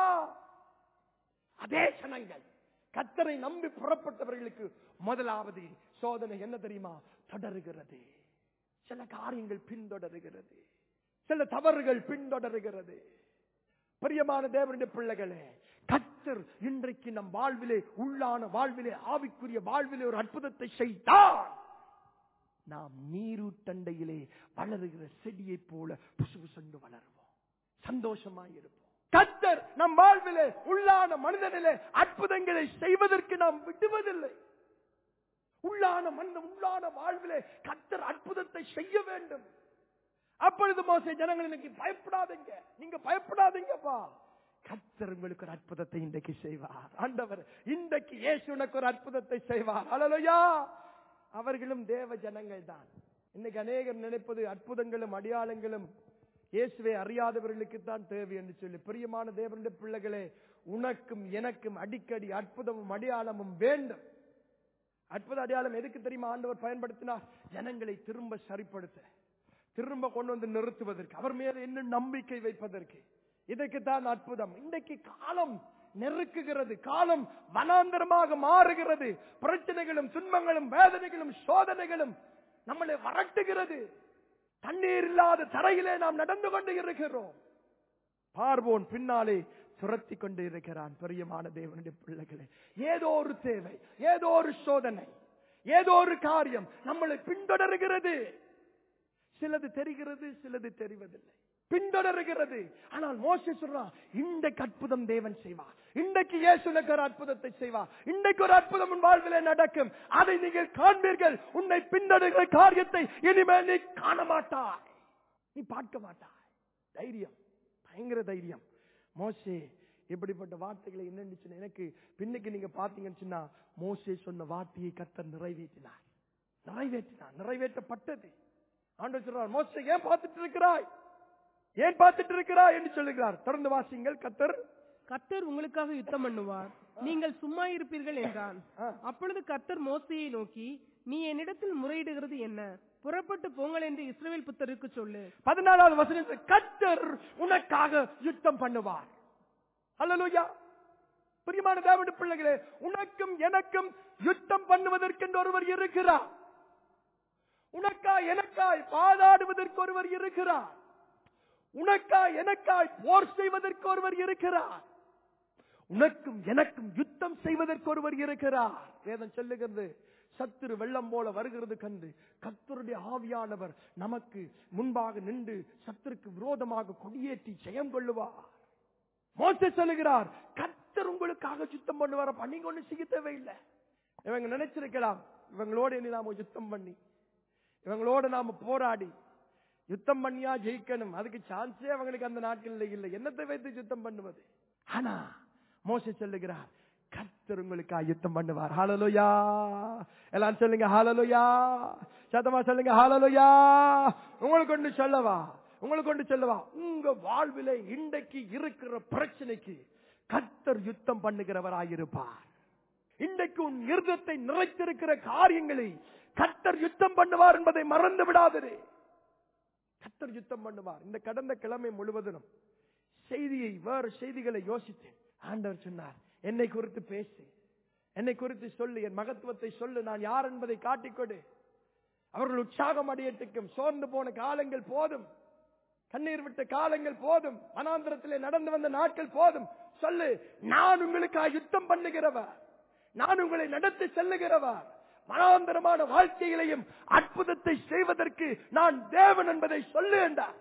அதே சனங்கள் கத்தரை நம்பி புறப்பட்டவர்களுக்கு முதலாவது சோதனை என்ன தெரியுமா தொடருகிறது சில காரியங்கள் பின்தொடருகிறது சில தவறுகள் பின்தொடருகிறது பிரியமான தேவனுடைய பிள்ளைகளே கத்தர் இன்றைக்கு நம் வாழ்விலே உள்ளான வாழ்விலே ஆவிக்குரிய வாழ்விலே ஒரு அற்புதத்தை செய்தார் நாம் நீரூட்டண்டையிலே வளருகிற செடியை போல புசு புசண்டு வளருவோம் சந்தோஷமாய் இருப்போம் கத்தர் நம் வாழ்விலே உள்ளான மனிதனிலே அற்புதங்களை செய்வதற்கு நாம் விடுவதில்லை உள்ளான மனிதன் உள்ளான வாழ்விலே கத்தர் அற்புதத்தை செய்ய வேண்டும் அப்பொழுது மோசே ஜனங்கள் இன்னைக்கு பயப்படாதீங்க நீங்க பயப்படாதீங்கப்பா கத்தர் உங்களுக்கு ஒரு அற்புதத்தை இன்றைக்கு செய்வார் ஆண்டவர் இன்றைக்கு இயேசு உனக்கு ஒரு அற்புதத்தை செய்வார் அல்லலையா அவர்களும் தேவ ஜனங்கள் தான் இன்னைக்கு அநேகர் நினைப்பது அற்புதங்களும் அடையாளங்களும் இயேசுவை அறியாதவர்களுக்கு தான் தேவை என்று சொல்லி பிரியமான தேவனுடைய பிள்ளைகளே உனக்கும் எனக்கும் அடிக்கடி அற்புதமும் அடையாளமும் வேண்டும் அற்புத அடையாளம் எதுக்கு தெரியுமா ஆண்டவர் பயன்படுத்தினார் ஜனங்களை திரும்ப சரிப்படுத்த திரும்ப கொண்டு வந்து நிறுத்துவதற்கு அவர் மேல இன்னும் நம்பிக்கை வைப்பதற்கு இதற்கு தான் அற்புதம் இன்றைக்கு காலம் நெருக்குகிறது காலம் வனாந்தரமாக மாறுகிறது பிரச்சனைகளும் துன்பங்களும் வேதனைகளும் சோதனைகளும் நம்மளை வரட்டுகிறது தண்ணீர் இல்லாத தரையிலே நாம் நடந்து கொண்டு இருக்கிறோம் பார்வோன் பின்னாலே துரத்தி கொண்டு இருக்கிறான் பிரியமான தேவனுடைய பிள்ளைகளே ஏதோ ஒரு தேவை ஏதோ ஒரு சோதனை ஏதோ ஒரு காரியம் நம்மளை பின்தொடர்கிறது சிலது தெரிகிறது சிலது தெரிவதில்லை பின்தொடர்கிறது ஆனால் மோசே சொல்றான் இன்றைக்கு அற்புதம் தேவன் செய்வார் இன்றைக்கு இயேசுனுக்கு ஒரு அற்புதத்தை செய்வார் இன்றைக்கு ஒரு அற்புதம் உன் வாழ்விலே நடக்கும் அதை நீங்கள் காண்பீர்கள் உன்னை பின்தொடர்கிற காரியத்தை இனிமேல் நீ காண மாட்டாய் நீ பார்க்க மாட்டாய் தைரியம் பயங்கர தைரியம் மோசே இப்படிப்பட்ட வார்த்தைகளை என்னன்னு சொன்ன எனக்கு பின்னுக்கு நீங்க பாத்தீங்கன்னு சொன்னா மோசே சொன்ன வார்த்தையை கத்தர் நிறைவேற்றினார் நிறைவேற்றினார் நிறைவேற்றப்பட்டது ஆண்டவர் சொல்றார் மோசே ஏன் பார்த்துட்டு இருக்கிறாய் ஏன் பார்த்துட்டு இருக்கிறாய் என்று சொல்லுகிறார் தொடர்ந்து வாசிங்கள் கத்தர்
கர்த்தர் உங்களுக்காக யுத்தம் பண்ணுவார் நீங்கள் சும்மா இருப்பீர்கள் என்றான்
ஆ.
அப்பொழுது கர்த்தர் மோசையை நோக்கி நீ என்னிடத்தில் முறையிடுகிறது என்ன புறப்பட்டு போங்கள் என்று இஸ்ரவேல் புத்தருக்கு சொல்லு
பதினாலாவது வசனத்தில் கத்தர் உனக்காக யுத்தம் பண்ணுவார் அல்லலுயா பிரியமான தேவனுடைய பிள்ளைகளே உனக்கும் எனக்கும் யுத்தம் பண்ணுவதற்கென்று ஒருவர் இருக்கிறார் உனக்காய் எனக்காய் பாதாடுவதற்கு ஒருவர் இருக்கிறார் உனக்காய் எனக்காய் போர் செய்வதற்கு ஒருவர் இருக்கிறார் உனக்கும் எனக்கும் யுத்தம் செய்வதற்கு ஒருவர் இருக்கிறார் வேதம் சொல்லுகிறது சத்துரு வெள்ளம் போல வருகிறது கண்டு கத்தருடைய ஆவியானவர் நமக்கு முன்பாக நின்று சத்துருக்கு விரோதமாக கொடியேற்றி ஜெயம் கொள்ளுவார் மோசே சொல்லுகிறார் கத்தர் உங்களுக்காக யுத்தம் பண்ணுவார நீங்க ஒண்ணு செய்ய தேவையில்லை இவங்க நினைச்சிருக்கலாம் இவங்களோட இனி நாம யுத்தம் பண்ணி இவங்களோட நாம போராடி யுத்தம் பண்ணியா ஜெயிக்கணும் அதுக்கு சான்ஸே அவங்களுக்கு அந்த நாட்களில் இல்லை என்னத்தை வைத்து யுத்தம் பண்ணுவது ஆனா மோச சொல்லுகிறார் கர்த்தர் உங்களுக்கா யுத்தம் பண்ணுவார் ஹalleluya எல்லாம் சொல்லுங்க ஹalleluya சத்தமா சொல்லுங்க ஹalleluya உங்களுக்கு ஒன்று சொல்லவா உங்களுக்கு ஒன்று சொல்லவா உங்க வாழ்விலே இன்றைக்கு இருக்கிற பிரச்சனைக்கு கர்த்தர் யுத்தம் பண்ணுகிறவராயிருப்பார் இன்றைக்கு உன் இருதத்தை நிறைத்திருக்கிற காரியங்களை கர்த்தர் யுத்தம் பண்ணுவார் என்பதை மறந்து விடாதே கர்த்தர் யுத்தம் பண்ணுவார் இந்த கடந்த கிழமை முழுவதும் செய்தியை வேறு செய்திகளை யோசித்தேன் ஆண்டவர் சொன்னார் என்னை குறித்து பேசு என்னை குறித்து சொல்லு என் மகத்துவத்தை சொல்லு நான் யார் என்பதை காட்டிக்கொடு அவர்கள் உற்சாகம் அடையட்டுக்கும் சோர்ந்து போன காலங்கள் போதும் கண்ணீர் விட்ட காலங்கள் போதும் வனாந்திரத்திலே நடந்து வந்த நாட்கள் போதும் சொல்லு நான் உங்களுக்காக யுத்தம் பண்ணுகிறவர் நான் உங்களை நடத்தி செல்லுகிறவர் மனாந்தரமான வாழ்க்கையிலையும் அற்புதத்தை செய்வதற்கு நான் தேவன் என்பதை சொல்லு என்றார்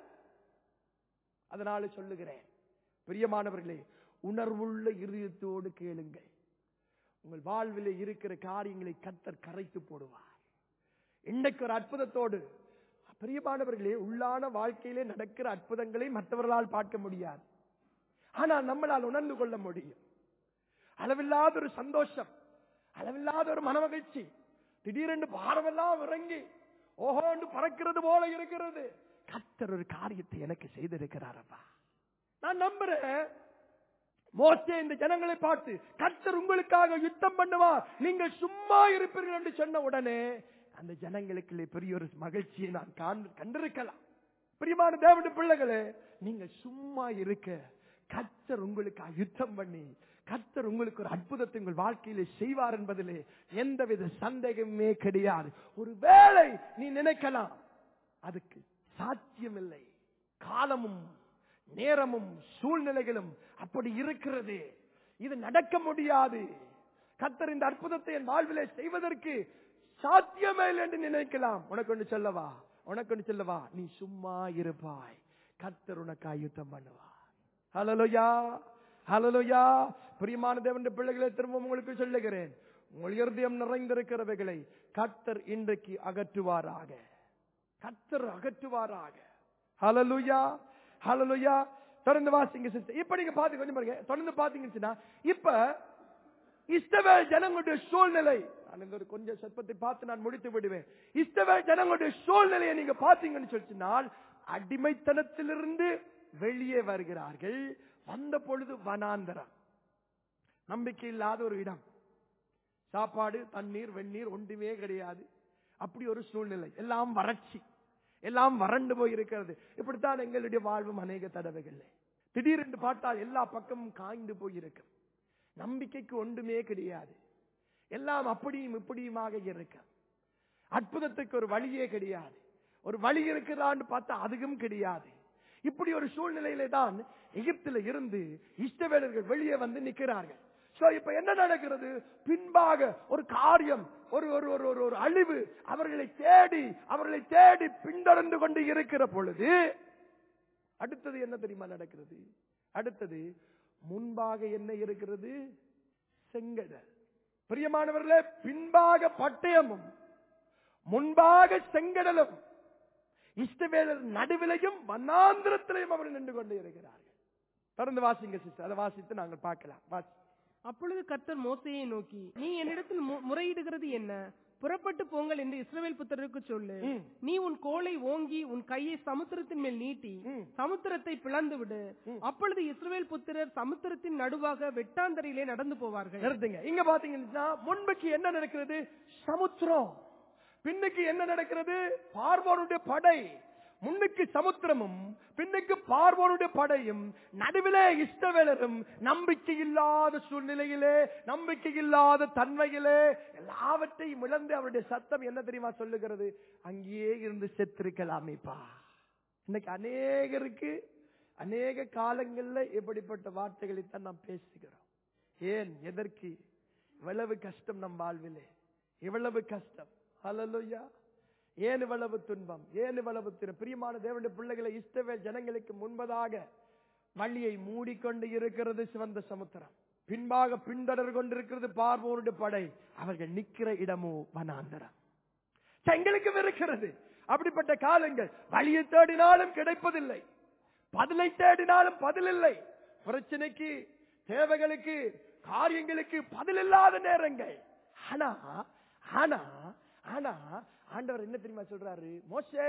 அதனால சொல்லுகிறேன் பிரியமானவர்களே உணர்வுள்ள இருதயத்தோடு கேளுங்கள் உங்கள் வாழ்விலே இருக்கிற காரியங்களை கத்தர் கரைத்து போடுவார் இன்னைக்கு ஒரு அற்புதத்தோடு பிரியமானவர்களே உள்ளான வாழ்க்கையிலே நடக்கிற அற்புதங்களை மற்றவர்களால் பார்க்க முடியாது ஆனால் நம்மளால் உணர்ந்து கொள்ள முடியும் அளவில்லாத ஒரு சந்தோஷம் அளவில்லாத ஒரு மனமகிழ்ச்சி திடீரென்று பாரமெல்லாம் இறங்கி ஓஹோண்டு பறக்கிறது போல இருக்கிறது கத்தர் ஒரு காரியத்தை எனக்கு செய்திருக்கிறாரப்பா நான் நம்புறேன் மோசே இந்த ஜனங்களை பார்த்து கர்த்தர் உங்களுக்காக யுத்தம் பண்ணுவார் நீங்கள் சும்மா இருப்பீர்கள் என்று சொன்ன உடனே அந்த ஜனங்களுக்குள்ளே பெரிய ஒரு மகிழ்ச்சியை நான் காண்- கண்டிருக்கலாம் பிரியமான தேவனுடைய பிள்ளைகளே நீங்க சும்மா இருக்க கர்த்தர் உங்களுக்காக யுத்தம் பண்ணி கர்த்தர் உங்களுக்கு ஒரு அற்புதத்தை உங்கள் வாழ்க்கையிலே செய்வார் என்பதிலே எந்தவித சந்தேகமே கிடையாது ஒரு வேளை நீ நினைக்கலாம் அதுக்கு சாத்தியமில்லை காலமும் நேரமும் சூழ்நிலைகளும் அப்படி இருக்கிறது இது நடக்க முடியாது கத்தர் இந்த அற்புதத்தை என் வாழ்விலே செய்வதற்கு சாத்தியமே இல்லை என்று நினைக்கலாம் உனக்கு ஒன்று சொல்லவா உனக்கு ஒன்று சொல்லவா நீ சும்மா இருப்பாய் கத்தர் உனக்கு யுத்தம் பண்ணுவார் ஹலலுயா ஹலலுயா பிரியமான தேவனுடைய பிள்ளைகளை திரும்ப உங்களுக்கு சொல்லுகிறேன் உங்கள் இருதயம் நிறைந்திருக்கிறவைகளை கர்த்தர் இன்றைக்கு அகற்றுவாராக கர்த்தர் அகற்றுவாராக ஹலலுயா ஹலலுயா தொடர்ந்து வாசிங்க சிஸ்டர் இப்ப நீங்க பாத்து கொஞ்சம் பாருங்க தொடர்ந்து பாத்தீங்கன்னா இப்ப இஸ்தவேல் ஜனங்களுடைய சூழ்நிலை நான் இந்த ஒரு கொஞ்சம் சற்பத்தை பார்த்து நான் முடித்து விடுவேன் இஸ்தவேல் ஜனங்களுடைய சூழ்நிலையை நீங்க பாத்தீங்கன்னு சொல்லினால் அடிமைத்தனத்திலிருந்து வெளியே வருகிறார்கள் வந்த பொழுது வனாந்தரம் நம்பிக்கை இல்லாத ஒரு இடம் சாப்பாடு தண்ணீர் வெந்நீர் ஒன்றுமே கிடையாது அப்படி ஒரு சூழ்நிலை எல்லாம் வறட்சி எல்லாம் வறண்டு போய் இருக்கிறது இப்படித்தான் எங்களுடைய வாழ்வும் அநேக தடவைகள் திடீரென்று பார்த்தால் எல்லா பக்கமும் காய்ந்து போயிருக்கும் நம்பிக்கைக்கு ஒன்றுமே கிடையாது எல்லாம் அப்படியும் இப்படியுமாக இருக்க அற்புதத்துக்கு ஒரு வழியே கிடையாது ஒரு வழி இருக்கிறான்னு பார்த்தா அதுவும் கிடையாது இப்படி ஒரு சூழ்நிலையில தான் எகிப்தில இருந்து இஷ்டவேலர்கள் வெளியே வந்து நிற்கிறார்கள் சோ இப்ப என்ன நடக்கிறது பின்பாக ஒரு காரியம் ஒரு ஒரு ஒரு ஒரு ஒரு அழிவு அவர்களை தேடி அவர்களை தேடி பின்தொடர்ந்து கொண்டு இருக்கிற பொழுது அடுத்தது என்ன தெரியுமா நடக்கிறது அடுத்தது முன்பாக என்ன இருக்கிறது செங்கடல் பிரியமானவர்களே பின்பாக பட்டயமும் முன்பாக செங்கடலும் இஷ்டவேலர் நடுவிலையும் வண்ணாந்திரத்திலையும் அவர்கள் நின்று கொண்டு இருக்கிறார்கள் தொடர்ந்து வாசிங்க சிஸ்டர் அதை வாசித்து நாங்கள் பார்க்கலாம் வாசி
அப்பொழுது கர்த்தர் மோசையை நோக்கி நீ என்னிடத்தில் மு- முறையிடுகிறது என்ன புறப்பட்டு போங்கள் என்று இஸ்ரவேல் புத்திரருக்கு சொல்லு
ம்.
நீ உன் கோலை ஓங்கி உன் கையை சமுத்திரத்தின் மேல் நீட்டி
ம்.
சமுத்திரத்தை பிளந்து விடு அப்பொழுது இஸ்ரவேல் புத்திரர் சமுத்திரத்தின் நடுவாக வெட்டாந்தரையிலே நடந்து போவார்கள்
நிறுத்துங்க இங்க பாத்தீங்கன்னா முன்புக்கு என்ன நடக்கிறது சமுத்திரம் பின்னுக்கு என்ன நடக்கிறது பார்வோனுடைய படை முன்னுக்கு சமுத்திரமும் பின்னுக்கு பார்வோனுடைய படையும் நடுவிலே இஷ்டவேலரும் நம்பிக்கை இல்லாத சூழ்நிலையிலே நம்பிக்கை இல்லாத தன்மையிலே எல்லாவற்றையும் இழந்து அவருடைய சத்தம் என்ன தெரியுமா சொல்லுகிறது அங்கேயே இருந்து செத்திருக்கலாமேப்பா இன்னைக்கு அநேகருக்கு அநேக காலங்கள்ல இப்படிப்பட்ட வார்த்தைகளைத்தான் நாம் பேசுகிறோம் ஏன் எதற்கு இவ்வளவு கஷ்டம் நம் வாழ்விலே இவ்வளவு கஷ்டம் ஹalleluya ஏன் இவ்வளவு துன்பம் ஏன் இவ்வளவு துன்பம் பிரியமான தேவனுடைய பிள்ளைகளை இஷ்டவே ஜனங்களுக்கு முன்பதாக வழியை மூடிக்கொண்டு இருக்கிறது சிவந்த சமுத்திரம் பின்பாக பின்தொடர் கொண்டிருக்கிறது பார்வோருடைய படை அவர்கள் நிக்கிற இடமோ வனாந்தரம் எங்களுக்கு இருக்கிறது அப்படிப்பட்ட காலங்கள் வழியை தேடினாலும் கிடைப்பதில்லை பதிலை தேடினாலும் பதில் இல்லை பிரச்சனைக்கு தேவைகளுக்கு காரியங்களுக்கு பதில் இல்லாத நேரங்கள் ஆனா ஆனா ஆனா ஆண்டவர் என்ன தெரியுமா சொல்றாரு மோசே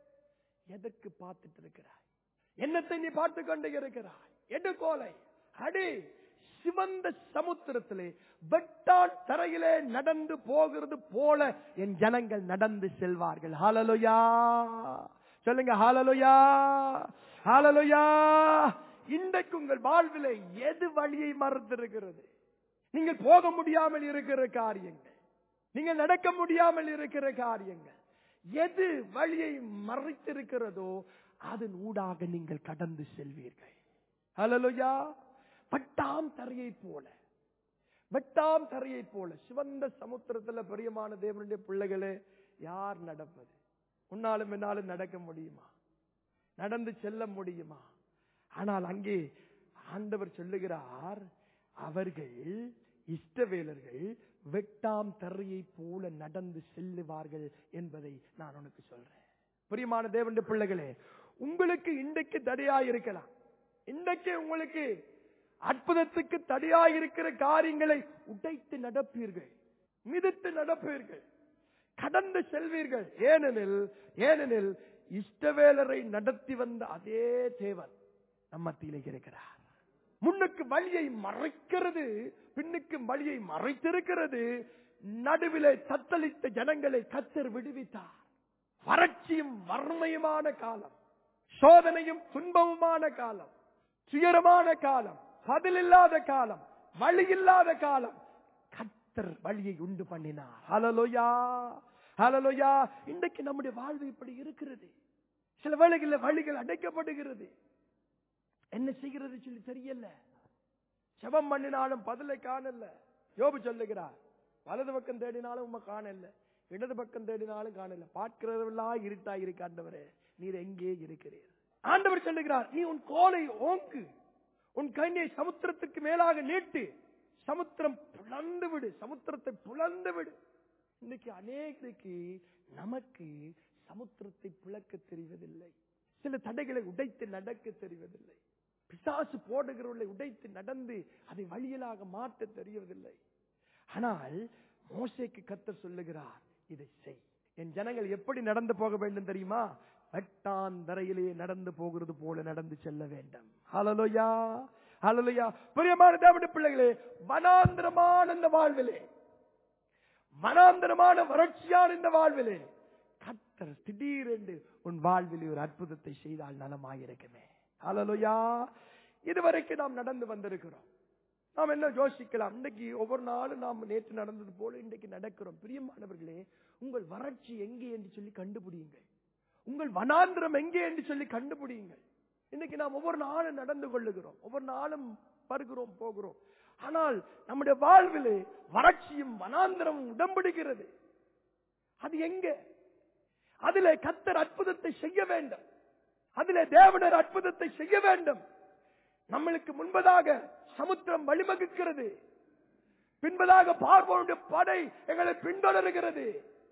எதற்கு பார்த்துட்டு இருக்கிறாய் என்னத்தை நீ பார்த்து கொண்டு இருக்கிறாய் எடுகோலை அடி சிவந்த சமுத்திரத்திலே வெட்டான் தரையிலே நடந்து போகிறது போல என் ஜனங்கள் நடந்து செல்வார்கள் ஹalleluya சொல்லுங்க ஹalleluya ஹalleluya இன்றைக்கு உங்கள் வாழ்விலே எது வழியை மறந்திருக்கிறது நீங்கள் போக முடியாமல் இருக்கிற காரியங்கள் நீங்கள் நடக்க முடியாமல் இருக்கிற காரியங்கள் எது வழியை மறைத்திருக்கிறதோ அதன் ஊடாக நீங்கள் கடந்து செல்வீர்கள் ஹalleluya வட்டாம் தரையை போல வெட்டாம் தரையை போல சிவந்த சமுத்திரத்துல பிரியமான தேவனுடைய பிள்ளைகளே யார் நடப்பது உன்னாலும் என்னாலும் நடக்க முடியுமா நடந்து செல்ல முடியுமா ஆனால் அங்கே ஆண்டவர் சொல்லுகிறார் அவர்கள் இஷ்டவேலர்கள் வெட்டாம் தரையை போல நடந்து செல்லுவார்கள் என்பதை நான் உனக்கு சொல்றேன் பிரியமான தேவனுடைய பிள்ளைகளே உங்களுக்கு இன்றைக்கு தடையாய் இருக்கலாம் இன்றைக்கு உங்களுக்கு அற்புதத்துக்கு தடையாய் இருக்கிற காரியங்களை உடைத்து நடப்பீர்கள் மிதித்து நடப்பீர்கள் கடந்து செல்வீர்கள் ஏனெனில் ஏனெனில் இஷ்டவேலரை நடத்தி வந்த அதே தேவன் நம்ம மத்தியிலே இருக்கிறார் முன்னுக்கு வழியை மறைக்கிறது பின்னுக்கு வழியை மறைத்திருக்கிறது நடுவிலே தத்தளித்த ஜனங்களை கத்தர் விடுவித்தார் வறட்சியும் வறுமையுமான காலம் சோதனையும் துன்பமுமான காலம் துயரமான காலம் பதிலில்லாத காலம் வழி இல்லாத காலம் கத்தர் வழியை உண்டு பண்ணினார் ஹலலோயா ஹலலோயா இன்றைக்கு நம்முடைய வாழ்வு இப்படி இருக்கிறது சில வேளைகளில் வழிகள் அடைக்கப்படுகிறது என்ன செய்கிறது சொல்லி தெரியல செபம் பண்ணினாலும் பதிலை காணல யோபு சொல்லுகிறார் வலது பக்கம் தேடினாலும் உண்மை காணல இடது பக்கம் தேடினாலும் காணல பார்க்கிறவெல்லாம் இருட்டா இருக்காண்டவரே நீர் எங்கே இருக்கிறீர் ஆண்டவர் சொல்லுகிறார் நீ உன் கோலை ஓங்கு உன் கையை சமுத்திரத்துக்கு மேலாக நீட்டு சமுத்திரம் புலந்து விடு சமுத்திரத்தை புலந்து விடு இன்னைக்கு அநேகருக்கு நமக்கு சமுத்திரத்தை பிளக்க தெரிவதில்லை சில தடைகளை உடைத்து நடக்க தெரிவதில்லை பிசாசு போடுகிறவர்களை உடைத்து நடந்து அதை வழியலாக மாற்ற தெரியவதில்லை ஆனால் மோசேக்கு கத்தர் சொல்லுகிறார் இதை செய் என் ஜனங்கள் எப்படி நடந்து போக வேண்டும் தெரியுமா வெட்டாந்தரையிலே நடந்து போகிறது போல நடந்து செல்ல வேண்டும் ஹalleluya ஹalleluya பிரியமான தேவனுடைய பிள்ளைகளே வனாந்திரமான இந்த வாழ்விலே வனாந்திரமான வறட்சியான இந்த வாழ்விலே கத்தர் திடீரென்று உன் வாழ்வில் ஒரு அற்புதத்தை செய்தால் நலமாயிருக்குமே ஹalleluya இதுவரைக்கும் நாம் நடந்து வந்திருக்கிறோம் நாம் என்ன யோசிக்கலாம் இன்னைக்கு ஒவ்வொரு நாளும் நாம் நேற்று நடந்தது போல இன்றைக்கு நடக்கிறோம் பிரியமானவர்களே உங்கள் வறட்சி எங்கே என்று சொல்லி கண்டுபிடியுங்கள் உங்கள் வனாந்திரம் எங்கே என்று சொல்லி கண்டுபிடியுங்கள் இன்னைக்கு நாம் ஒவ்வொரு நாளும் நடந்து கொள்ளுகிறோம் ஒவ்வொரு நாளும் வருகிறோம் போகிறோம் ஆனால் நம்முடைய வாழ்விலே வறட்சியும் வனாந்திரமும் உடம்பிடுகிறது அது எங்க அதிலே கத்தர் அற்புதத்தை செய்ய வேண்டும் அதிலே தேவனர் அற்புதத்தை செய்ய வேண்டும் நம்மளுக்கு முன்பதாக சமுத்திரம் வழிவகுக்கிறது பின்பதாக பார்வோனுடைய படை எங்களை பின்தொடர்கிறது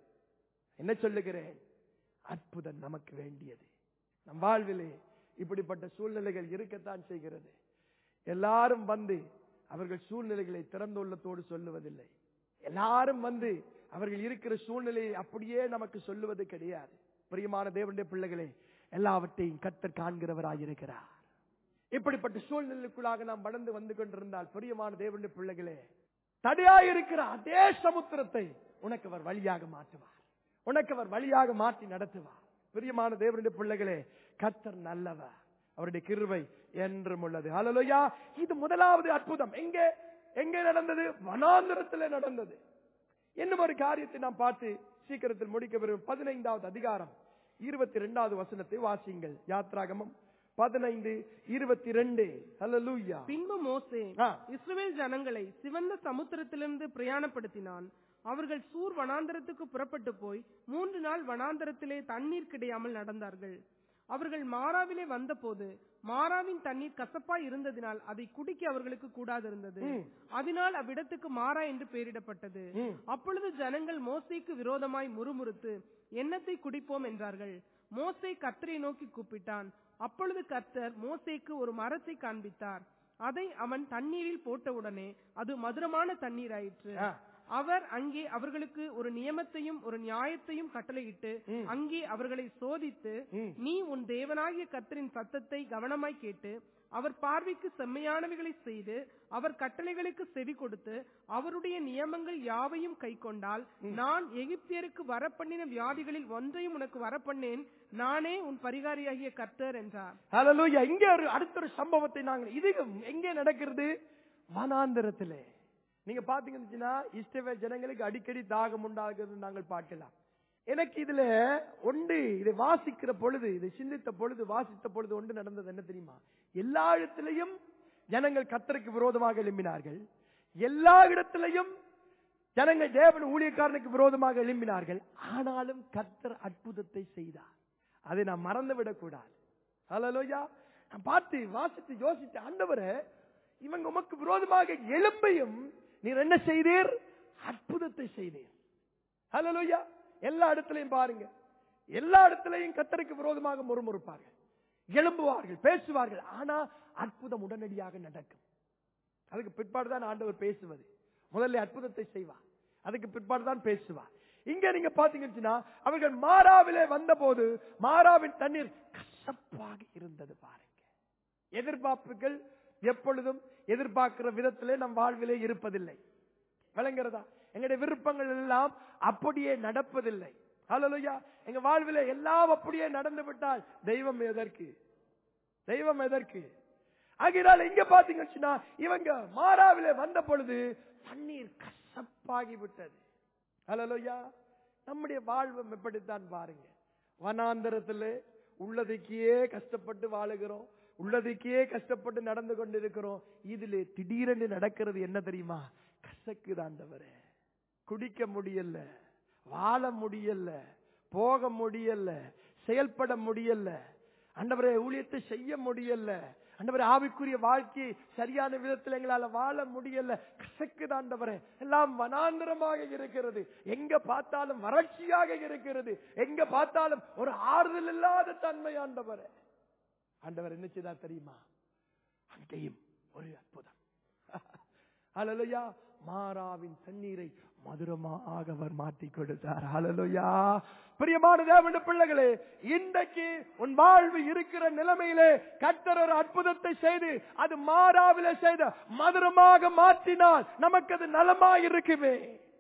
என்ன சொல்லுகிறேன் அற்புதம் நமக்கு வேண்டியது நம் வாழ்விலே இப்படிப்பட்ட சூழ்நிலைகள் இருக்கத்தான் செய்கிறது எல்லாரும் வந்து அவர்கள் சூழ்நிலைகளை திறந்த உள்ளத்தோடு சொல்லுவதில்லை எல்லாரும் வந்து அவர்கள் இருக்கிற சூழ்நிலையை அப்படியே நமக்கு சொல்லுவது கிடையாது பிரியமான தேவனுடைய பிள்ளைகளே எல்லாவற்றையும் கத்தர் காண்கிறவராயிருக்கிறார் இப்படிப்பட்ட சூழ்நிலைக்குள்ளாக நாம் வளர்ந்து வந்து கொண்டிருந்தால் பிரியமான தேவனுடைய பிள்ளைகளே தடையாயிருக்கிற அதே சமுத்திரத்தை உனக்கு அவர் வழியாக மாற்றுவார் உனக்கு அவர் வழியாக மாற்றி நடத்துவார் பிரியமான தேவனுடைய பிள்ளைகளே கத்தர் நல்லவர் அவருடைய கிருவை என்றும் உள்ளது ஹalleluya இது முதலாவது அற்புதம் எங்கே எங்கே நடந்தது வனாந்திரத்திலே நடந்தது இன்னும் ஒரு காரியத்தை நாம் பார்த்து சீக்கிரத்தில் முடிக்க விரும்பும் பதினைந்தாவது அதிகாரம் இருபத்தி இரண்டாவது வசனத்தை வாசியுங்கள் யாத்ராகமம் பதினைந்து இருபத்தி ரெண்டு ஹalleluya
பின்பு மோசே
ஆ.
இஸ்ரவேல் ஜனங்களை சிவந்த சமுத்திரத்திலிருந்து பிரயாணப்படுத்தினான் அவர்கள் சூர் வனாந்தரத்துக்கு புறப்பட்டு போய் மூன்று நாள் வனாந்தரத்திலே தண்ணீர் கிடையாமல் நடந்தார்கள் அவர்கள் மாறாவிலே வந்தபோது மாறாவின் தண்ணீர் கசப்பாய் இருந்ததினால் அதை குடிக்க அவர்களுக்கு கூடாதிருந்தது
ம்.
அதனால் அவ்விடத்துக்கு மாறா என்று பெயரிடப்பட்டது
ம்.
அப்பொழுது ஜனங்கள் மோசேக்கு விரோதமாய் முறுமுறுத்து எண்ணத்தை குடிப்போம் என்றார்கள் மோசே கர்த்தரை நோக்கி கூப்பிட்டான் அப்பொழுது கர்த்தர் மோசேக்கு ஒரு மரத்தை காண்பித்தார் அதை அவன் தண்ணீரில் போட்டவுடனே அது மதுரமான தண்ணீர் ஆயிற்று
ஆ.
அவர் அங்கே அவர்களுக்கு ஒரு நியமத்தையும் ஒரு நியாயத்தையும் கட்டளையிட்டு
ம்.
அங்கே அவர்களை சோதித்து
ம்.
நீ உன் தேவனாகிய கர்த்தரின் சத்தத்தை கவனமாய் கேட்டு அவர் பார்வைக்கு செம்மையானவைகளை செய்து அவர் கட்டளைகளுக்கு செவி கொடுத்து அவருடைய நியமங்கள் யாவையும் கைக்கொண்டால் நான் எகிப்தியருக்கு வரப்பண்ணின வியாதிகளில் ஒன்றையும் உனக்கு வரப்பண்ணேன் நானே உன் பரிகாரியாகிய கர்த்தர் என்றார்
ஹalleluya இங்க ஒரு அடுத்த ஒரு சம்பவத்தை நாங்கள் இது எங்கே நடக்கிறது வனாந்தரத்திலே நீங்க பாத்தீங்கன்னா இஸ்ரவேல் ஜனங்களுக்கு அடிக்கடி தாகம் உண்டாகிறது நாங்கள் பார்க்கலாம் எனக்கு இதுல ஒன்று இதை வாசிக்கிற பொழுது இதை சிந்தித்த பொழுது வாசித்த பொழுது ஒன்று நடந்தது என்ன தெரியுமா எல்லா இடத்திலையும் ஜனங்கள் கத்தருக்கு விரோதமாக எழும்பினார்கள் எல்லா இடத்திலையும் ஜனங்கள் தேவன் ஊழியக்காரனுக்கு விரோதமாக எழும்பினார்கள் ஆனாலும் கத்தர் அற்புதத்தை செய்தார் அதை நாம் மறந்து விடக்கூடாது ஹalleluya நான் பார்த்து வாசித்து யோசித்து ஆண்டவரே இவங்க உமக்கு விரோதமாக எழும்பையும் நீர் என்ன செய்தீர் அற்புதத்தை செய்தீர் ஹalleluya எல்லா இடத்திலையும் பாருங்க எல்லா இடத்திலையும் கத்தருக்கு விரோதமாக முறுமுறுப்பார்கள் எழும்புவார்கள் பேசுவார்கள் ஆனா அற்புதம் உடனடியாக நடக்கும் அதுக்கு பிற்பாடு தான் ஆண்டவர் பேசுவது முதல்ல அற்புதத்தை செய்வார் அதுக்கு பிற்பாடு தான் பேசுவார் இங்க நீங்க பாத்தீங்கன்னா அவர்கள் மாறாவிலே வந்தபோது மாறாவின் தண்ணீர் கசப்பாக இருந்தது பாருங்க எதிர்பார்ப்புகள் எப்பொழுதும் எதிர்பார்க்கிற விதத்திலே நம் வாழ்விலே இருப்பதில்லை விளங்குறதா எங்களுடைய விருப்பங்கள் எல்லாம் அப்படியே நடப்பதில்லை ஹalleluya எங்க வாழ்விலே எல்லாம் அப்படியே நடந்து விட்டால் தெய்வம் எதற்கு தெய்வம் எதற்கு ஆகையினால இங்க பாத்தீங்கன்னா இவங்க மாறாவிலே வந்த பொழுது தண்ணீர் கசப்பாகி விட்டது ஹalleluya நம்முடைய வாழ்வும் எப்படித்தான் பாருங்க வனாந்தரத்திலே உள்ளதுக்கே கஷ்டப்பட்டு வாழுகிறோம் உள்ளதுக்கே கஷ்டப்பட்டு நடந்து கொண்டிருக்கிறோம் இதுல திடீரென்று நடக்கிறது என்ன தெரியுமா கசக்குது ஆண்டவரே குடிக்க முடியல வாழ முடியல போக முடியல செயல்பட முடியல ஆண்டவரே ஊழியத்தை செய்ய முடியல ஆண்டவரே ஆவிக்குரிய வாழ்க்கையை சரியான விதத்தில் எங்களால வாழ முடியல கசக்குது ஆண்டவரே எல்லாம் வனாந்தரமாக இருக்கிறது எங்க பார்த்தாலும் வறட்சியாக இருக்கிறது எங்க பார்த்தாலும் ஒரு ஆறுதல் இல்லாத தன்மை ஆண்டவரே ஆண்டவர் என்ன செய்தா தெரியுமா அங்கேயும் ஒரு அற்புதம் அலலுயா மாறாவின் தண்ணீரை மதுரமாக அவர் மாற்றி கொடுத்தார் அலலுயா பிரியமான தேவனுடைய பிள்ளைகளே இன்றைக்கு உன் வாழ்வு இருக்கிற நிலைமையிலே கர்த்தர் ஒரு அற்புதத்தை செய்து அது மாறாவில செய்த மதுரமாக மாற்றினால் நமக்கு அது நலமாயிருக்குமே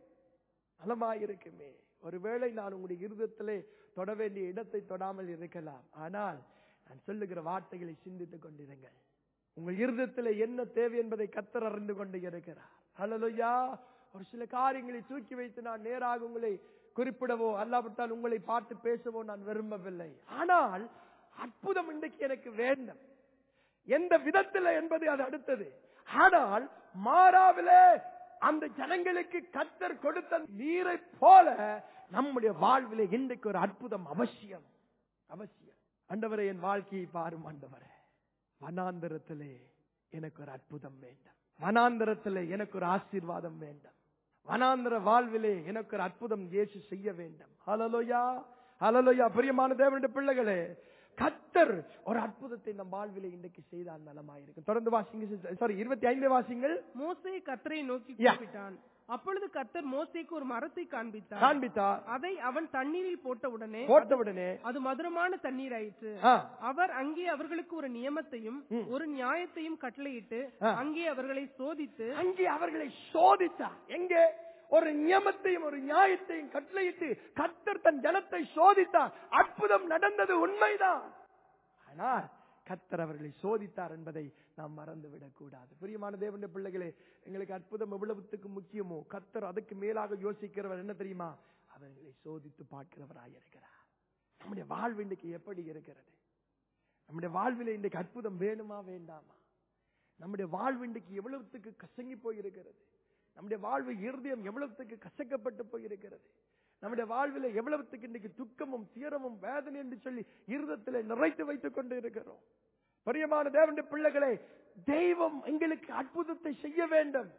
நலமாயிருக்குமே ஒருவேளை நான் உங்களுடைய இருதத்திலே தொட வேண்டிய இடத்தை தொடாமல் இருக்கலாம் ஆனால் நான் சொல்லுகிற வார்த்தைகளை சிந்தித்துக் கொண்டிருங்கள் உங்கள் இருதத்தில் என்ன தேவை என்பதை கத்தர் அறிந்து கொண்டு இருக்கிறார் ஹalleluya ஒரு சில காரியங்களை தூக்கி வைத்து நான் நேராக உங்களை குறிப்பிடவோ அல்லாவிட்டால் உங்களை பார்த்து பேசவோ நான் விரும்பவில்லை ஆனால் அற்புதம் இன்றைக்கு எனக்கு வேண்டும் எந்த விதத்தில் என்பது அது அடுத்தது ஆனால் மாறாவிலே அந்த ஜனங்களுக்கு கத்தர் கொடுத்த நீரை போல நம்முடைய வாழ்விலே இன்றைக்கு ஒரு அற்புதம் அவசியம் அவசியம் ஆண்டவரே என் வாழ்க்கையை பாரும் ஆண்டவரே வனாந்தரத்திலே எனக்கு ஒரு அற்புதம் வேண்டும் வனாந்தரத்திலே எனக்கு ஒரு ஆசீர்வாதம் வேண்டும் வனாந்தர வாழ்விலே எனக்கு ஒரு அற்புதம் இயேசு செய்ய வேண்டும் ஹalleluya ஹalleluya பிரியமான தேவனுடைய பிள்ளைகளே கத்தர் ஒரு அற்புதத்தை நம் வாழ்விலே இன்றைக்கு செய்தால் நலமாயிருக்கும் தொடர்ந்து வாசிங்க சாரி இருபத்தி ஐந்து வாசிங்கள்
மோசே கர்த்தரை நோக்கி
Yeah.
கூப்பிட்டான் அப்பொழுது கர்த்தர் மோசேக்கு ஒரு மரத்தை காண்பித்தார்
காண்பித்தார்
அதை அவன் தண்ணீரில் போட்ட உடனே
போட்டவுடனே
அது மதுரமான தண்ணீர் ஆயிற்று
ஆ,
அவர் அங்கே அவர்களுக்கு ஒரு நியமத்தையும்
ம்.
ஒரு நியாயத்தையும் கட்டளையிட்டு
ஆ.
அங்கே அவர்களை சோதித்து
அங்கே அவர்களை சோதித்தார் எங்கே ஒரு நியமத்தையும் ஒரு நியாயத்தையும் கட்டளையிட்டு கத்தர் தன் ஜனத்தை சோதித்தார் அற்புதம் நடந்தது உண்மைதான் ஆனால் கத்தர் அவர்களை சோதித்தார் என்பதை நாம் மறந்துவிடக் கூடாது பிரியமான தேவனுடைய பிள்ளைகளே எங்களுக்கு அற்புதம் எவ்வளவுத்துக்கு முக்கியமோ கத்தர் அதுக்கு மேலாக யோசிக்கிறவர் என்ன தெரியுமா அவர்களை சோதித்து பார்க்கிறவராய் இருக்கிறார் நம்முடைய வாழ்வு இன்றைக்கு எப்படி இருக்கிறது நம்முடைய வாழ்விலே இன்றைக்கு அற்புதம் வேணுமா வேண்டாமா நம்முடைய வாழ்வு இன்றைக்கு எவ்வளவுத்துக்கு கசங்கி போயிருக்கிறது நம்முடைய வாழ்வு இருதயம் எவ்வளவுத்துக்கு கசக்கப்பட்டு போயிருக்கிறது நம்முடைய வாழ்வில் எவ்வளவுத்துக்கு இன்றைக்கு துக்கமும் தீரமும் வேதனை என்று சொல்லி இருதத்தில் நிறைத்து வைத்துக் கொண்டு இருக்கிறோம் பிரியமான தேவனுடைய பிள்ளைகளே தெய்வம் எங்களுக்கு அற்புதத்தை செய்ய வேண்டும்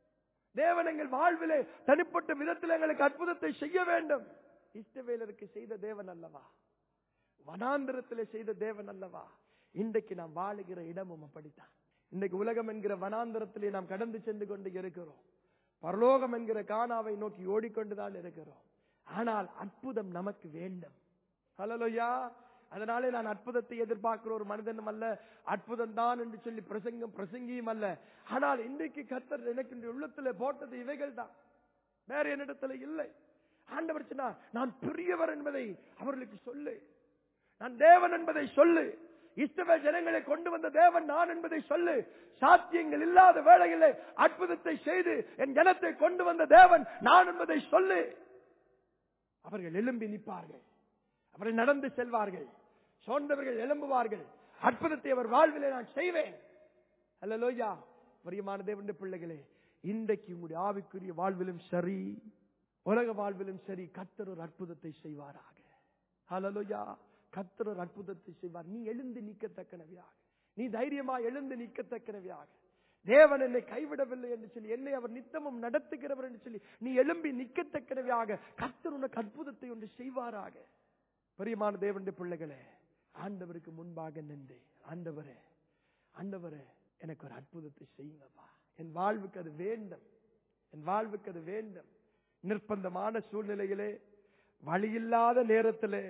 தேவன் எங்கள் வாழ்விலே தனிப்பட்ட விதத்தில் எங்களுக்கு அற்புதத்தை செய்ய வேண்டும் இஷ்டவேலருக்கு செய்த தேவன் அல்லவா வனாந்திரத்திலே செய்த தேவன் அல்லவா இன்றைக்கு நாம் வாழுகிற இடமும் அப்படித்தான் இன்றைக்கு உலகம் என்கிற வனாந்திரத்திலே நாம் கடந்து சென்று கொண்டு இருக்கிறோம் பரலோகம் என்கிற கானாவை நோக்கி ஓடிக்கொண்டுதான் இருக்கிறோம் ஆனால் அற்புதம் நமக்கு வேண்டும் ஹலோயா அதனாலே நான் அற்புதத்தை எதிர்பார்க்கிற ஒரு மனிதனும் அல்ல அற்புதம் தான் என்று சொல்லி பிரசங்கம் பிரசங்கியும் அல்ல ஆனால் இன்றைக்கு கத்தர் எனக்கு இந்த உள்ளத்துல போட்டது இவைகள் தான் வேற என்னிடத்துல இல்லை ஆண்டவர் சொன்னார் நான் பெரியவர் என்பதை அவர்களுக்கு சொல்லு நான் தேவன் என்பதை சொல்லு இஷ்டவே ஜனங்களை கொண்டு வந்த தேவன் நான் என்பதை சொல்லு சாத்தியங்கள் இல்லாத வேளையிலே அற்புதத்தை செய்து என் ஜனத்தை கொண்டு வந்த தேவன் நான் என்பதை சொல்லு அவர்கள் எழும்பி நிற்பார்கள் அவர்கள் நடந்து செல்வார்கள் சோர்ந்தவர்கள் எழும்புவார்கள் அற்புதத்தை அவர் வாழ்விலே நான் செய்வேன் அல்லலோயா பிரியமான தேவனுடைய பிள்ளைகளே இன்றைக்கு உங்களுடைய ஆவிக்குரிய வாழ்விலும் சரி உலக வாழ்விலும் சரி கத்தர் ஒரு அற்புதத்தை செய்வாராக ஹalleluya கத்தர் ஒரு அற்புதத்தை செய்வார் நீ எழுந்து நிற்கத்தக்கனவையாக நீ தைரியமா எழுந்து நிற்கத்தக்கனவையாக தேவன் என்னை கைவிடவில்லை என்று சொல்லி என்னை அவர் நித்தமும் நடத்துகிறவர் என்று சொல்லி நீ எழும்பி நிற்கத்தக்கனவையாக கத்தர் உனக்கு அற்புதத்தை ஒன்று செய்வாராக பிரியமான தேவனுடைய பிள்ளைகளே ஆண்டவருக்கு முன்பாக நின்று ஆண்டவரே ஆண்டவரே எனக்கு ஒரு அற்புதத்தை செய்யுங்கப்பா என் வாழ்வுக்கு அது வேண்டும் என் வாழ்வுக்கு அது வேண்டும் நிர்பந்தமான சூழ்நிலையிலே வழியில்லாத நேரத்திலே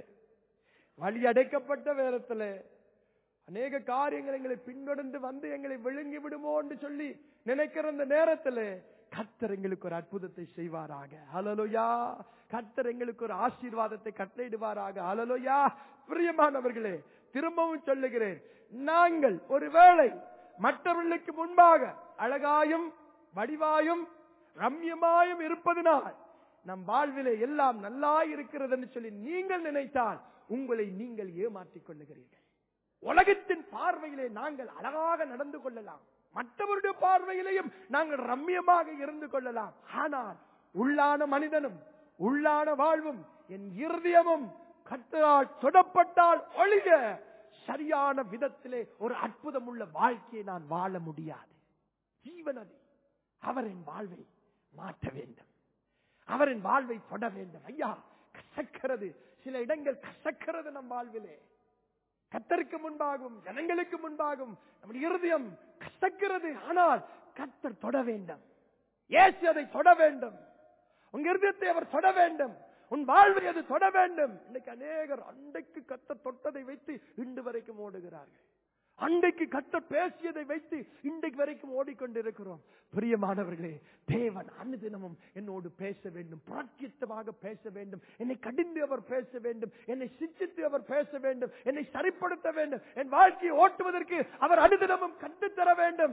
வழி அடைக்கப்பட்ட நேரத்திலே அநேக காரியங்கள் எங்களை பின்தொடர்ந்து வந்து எங்களை விழுங்கி விடுமோ என்று சொல்லி நினைக்கிற அந்த நேரத்திலே கத்தர் எங்களுக்கு ஒரு அற்புதத்தை செய்வாராக அலலுயா கத்தர் எங்களுக்கு ஒரு ஆசீர்வாதத்தை கட்டளையிடுவாராக அலலுயா பிரியமானவர்களே திரும்பவும் சொல்லுகிறேன் நாங்கள் ஒருவேளை மற்றவர்களுக்கு முன்பாக அழகாயும் வடிவாயும் ரம்யமாயும் இருப்பதனால் நம் வாழ்விலே எல்லாம் நல்லா இருக்கிறது என்று சொல்லி நீங்கள் நினைத்தால் உங்களை நீங்கள் ஏமாற்றிக் கொள்ளுகிறீர்கள் உலகத்தின் பார்வையிலே நாங்கள் அழகாக நடந்து கொள்ளலாம் மற்றவருடைய பார்வையிலேயும் நாங்கள் ரம்யமாக இருந்து கொள்ளலாம் ஆனால் உள்ளான மனிதனும் உள்ளான வாழ்வும் என் இருதயமும் கத்தரால் சுடப்பட்டால் ஒழிக சரியான விதத்திலே ஒரு அற்புதம் உள்ள வாழ்க்கையை நான் வாழ முடியாது ஜீவனதி அவரின் வாழ்வை மாற்ற வேண்டும் அவரின் வாழ்வை தொட வேண்டும் ஐயா கசக்கிறது சில இடங்கள் கசக்கிறது நம் வாழ்விலே கத்தருக்கு முன்பாகவும் ஜனங்களுக்கு முன்பாகவும் நம்முடைய இருதயம் கசக்கிறது ஆனால் கத்தர் தொட வேண்டும் இயேசு அதை தொட வேண்டும் உங்க இருதயத்தை அவர் தொட வேண்டும் உன் வாழ்வை அது தொட வேண்டும் இன்னைக்கு அநேகர் அண்டைக்கு கத்த தொட்டதை வைத்து இன்று வரைக்கும் ஓடுகிறார்கள் அன்றைக்கு கத்த பேசியதை வைத்து இன்றைக்கு வரைக்கும் ஓடிக்கொண்டிருக்கிறோம் பிரியமானவர்களே தேவன் அனுதினமும் என்னோடு பேச வேண்டும் புரட்சித்தமாக பேச வேண்டும் என்னை கடிந்து அவர் பேச வேண்டும் என்னை சிச்சித்து அவர் பேச வேண்டும் என்னை சரிப்படுத்த வேண்டும் என் வாழ்க்கையை ஓட்டுவதற்கு அவர் அனுதினமும் கற்றுத்தர வேண்டும்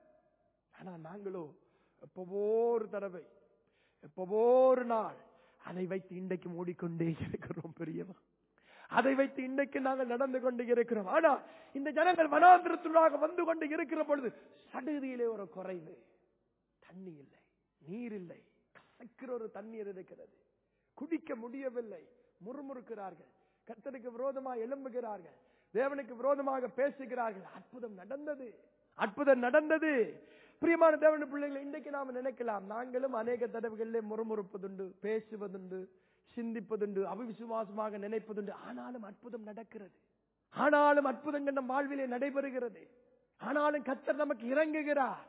ஆனா நாங்களோ எப்பவோ ஒரு தடவை எப்பவோ ஒரு நாள் அதை வைத்து இன்றைக்கு ஓடிக்கொண்டே இருக்கிறோம் பெரியவா அதை வைத்து இன்றைக்கு நாங்கள் நடந்து கொண்டு இருக்கிறோம் ஆனா இந்த ஜனங்கள் வனாந்திரத்துள்ளாக வந்து கொண்டு இருக்கிற பொழுது சடுதியிலே ஒரு குறைவு தண்ணி இல்லை நீர் இல்லை கசக்கிற ஒரு தண்ணீர் இருக்கிறது குடிக்க முடியவில்லை முறுமுறுக்கிறார்கள் கத்தருக்கு விரோதமாக எழும்புகிறார்கள் தேவனுக்கு விரோதமாக பேசுகிறார்கள் அற்புதம் நடந்தது அற்புதம் நடந்தது பிரியமான தேவன பிள்ளைகளை இன்றைக்கு நாம நினைக்கலாம் நாங்களும் அநேக தடவைகளிலே முறுமுறுப்பதுண்டு பேசுவதுண்டு சிந்திப்பதுண்டு அவிசுவாசமாக நினைப்பதுண்டு ஆனாலும் அற்புதம் நடக்கிறது ஆனாலும் அற்புதங்கள் நம் வாழ்விலே நடைபெறுகிறது ஆனாலும் கத்தர் நமக்கு இறங்குகிறார்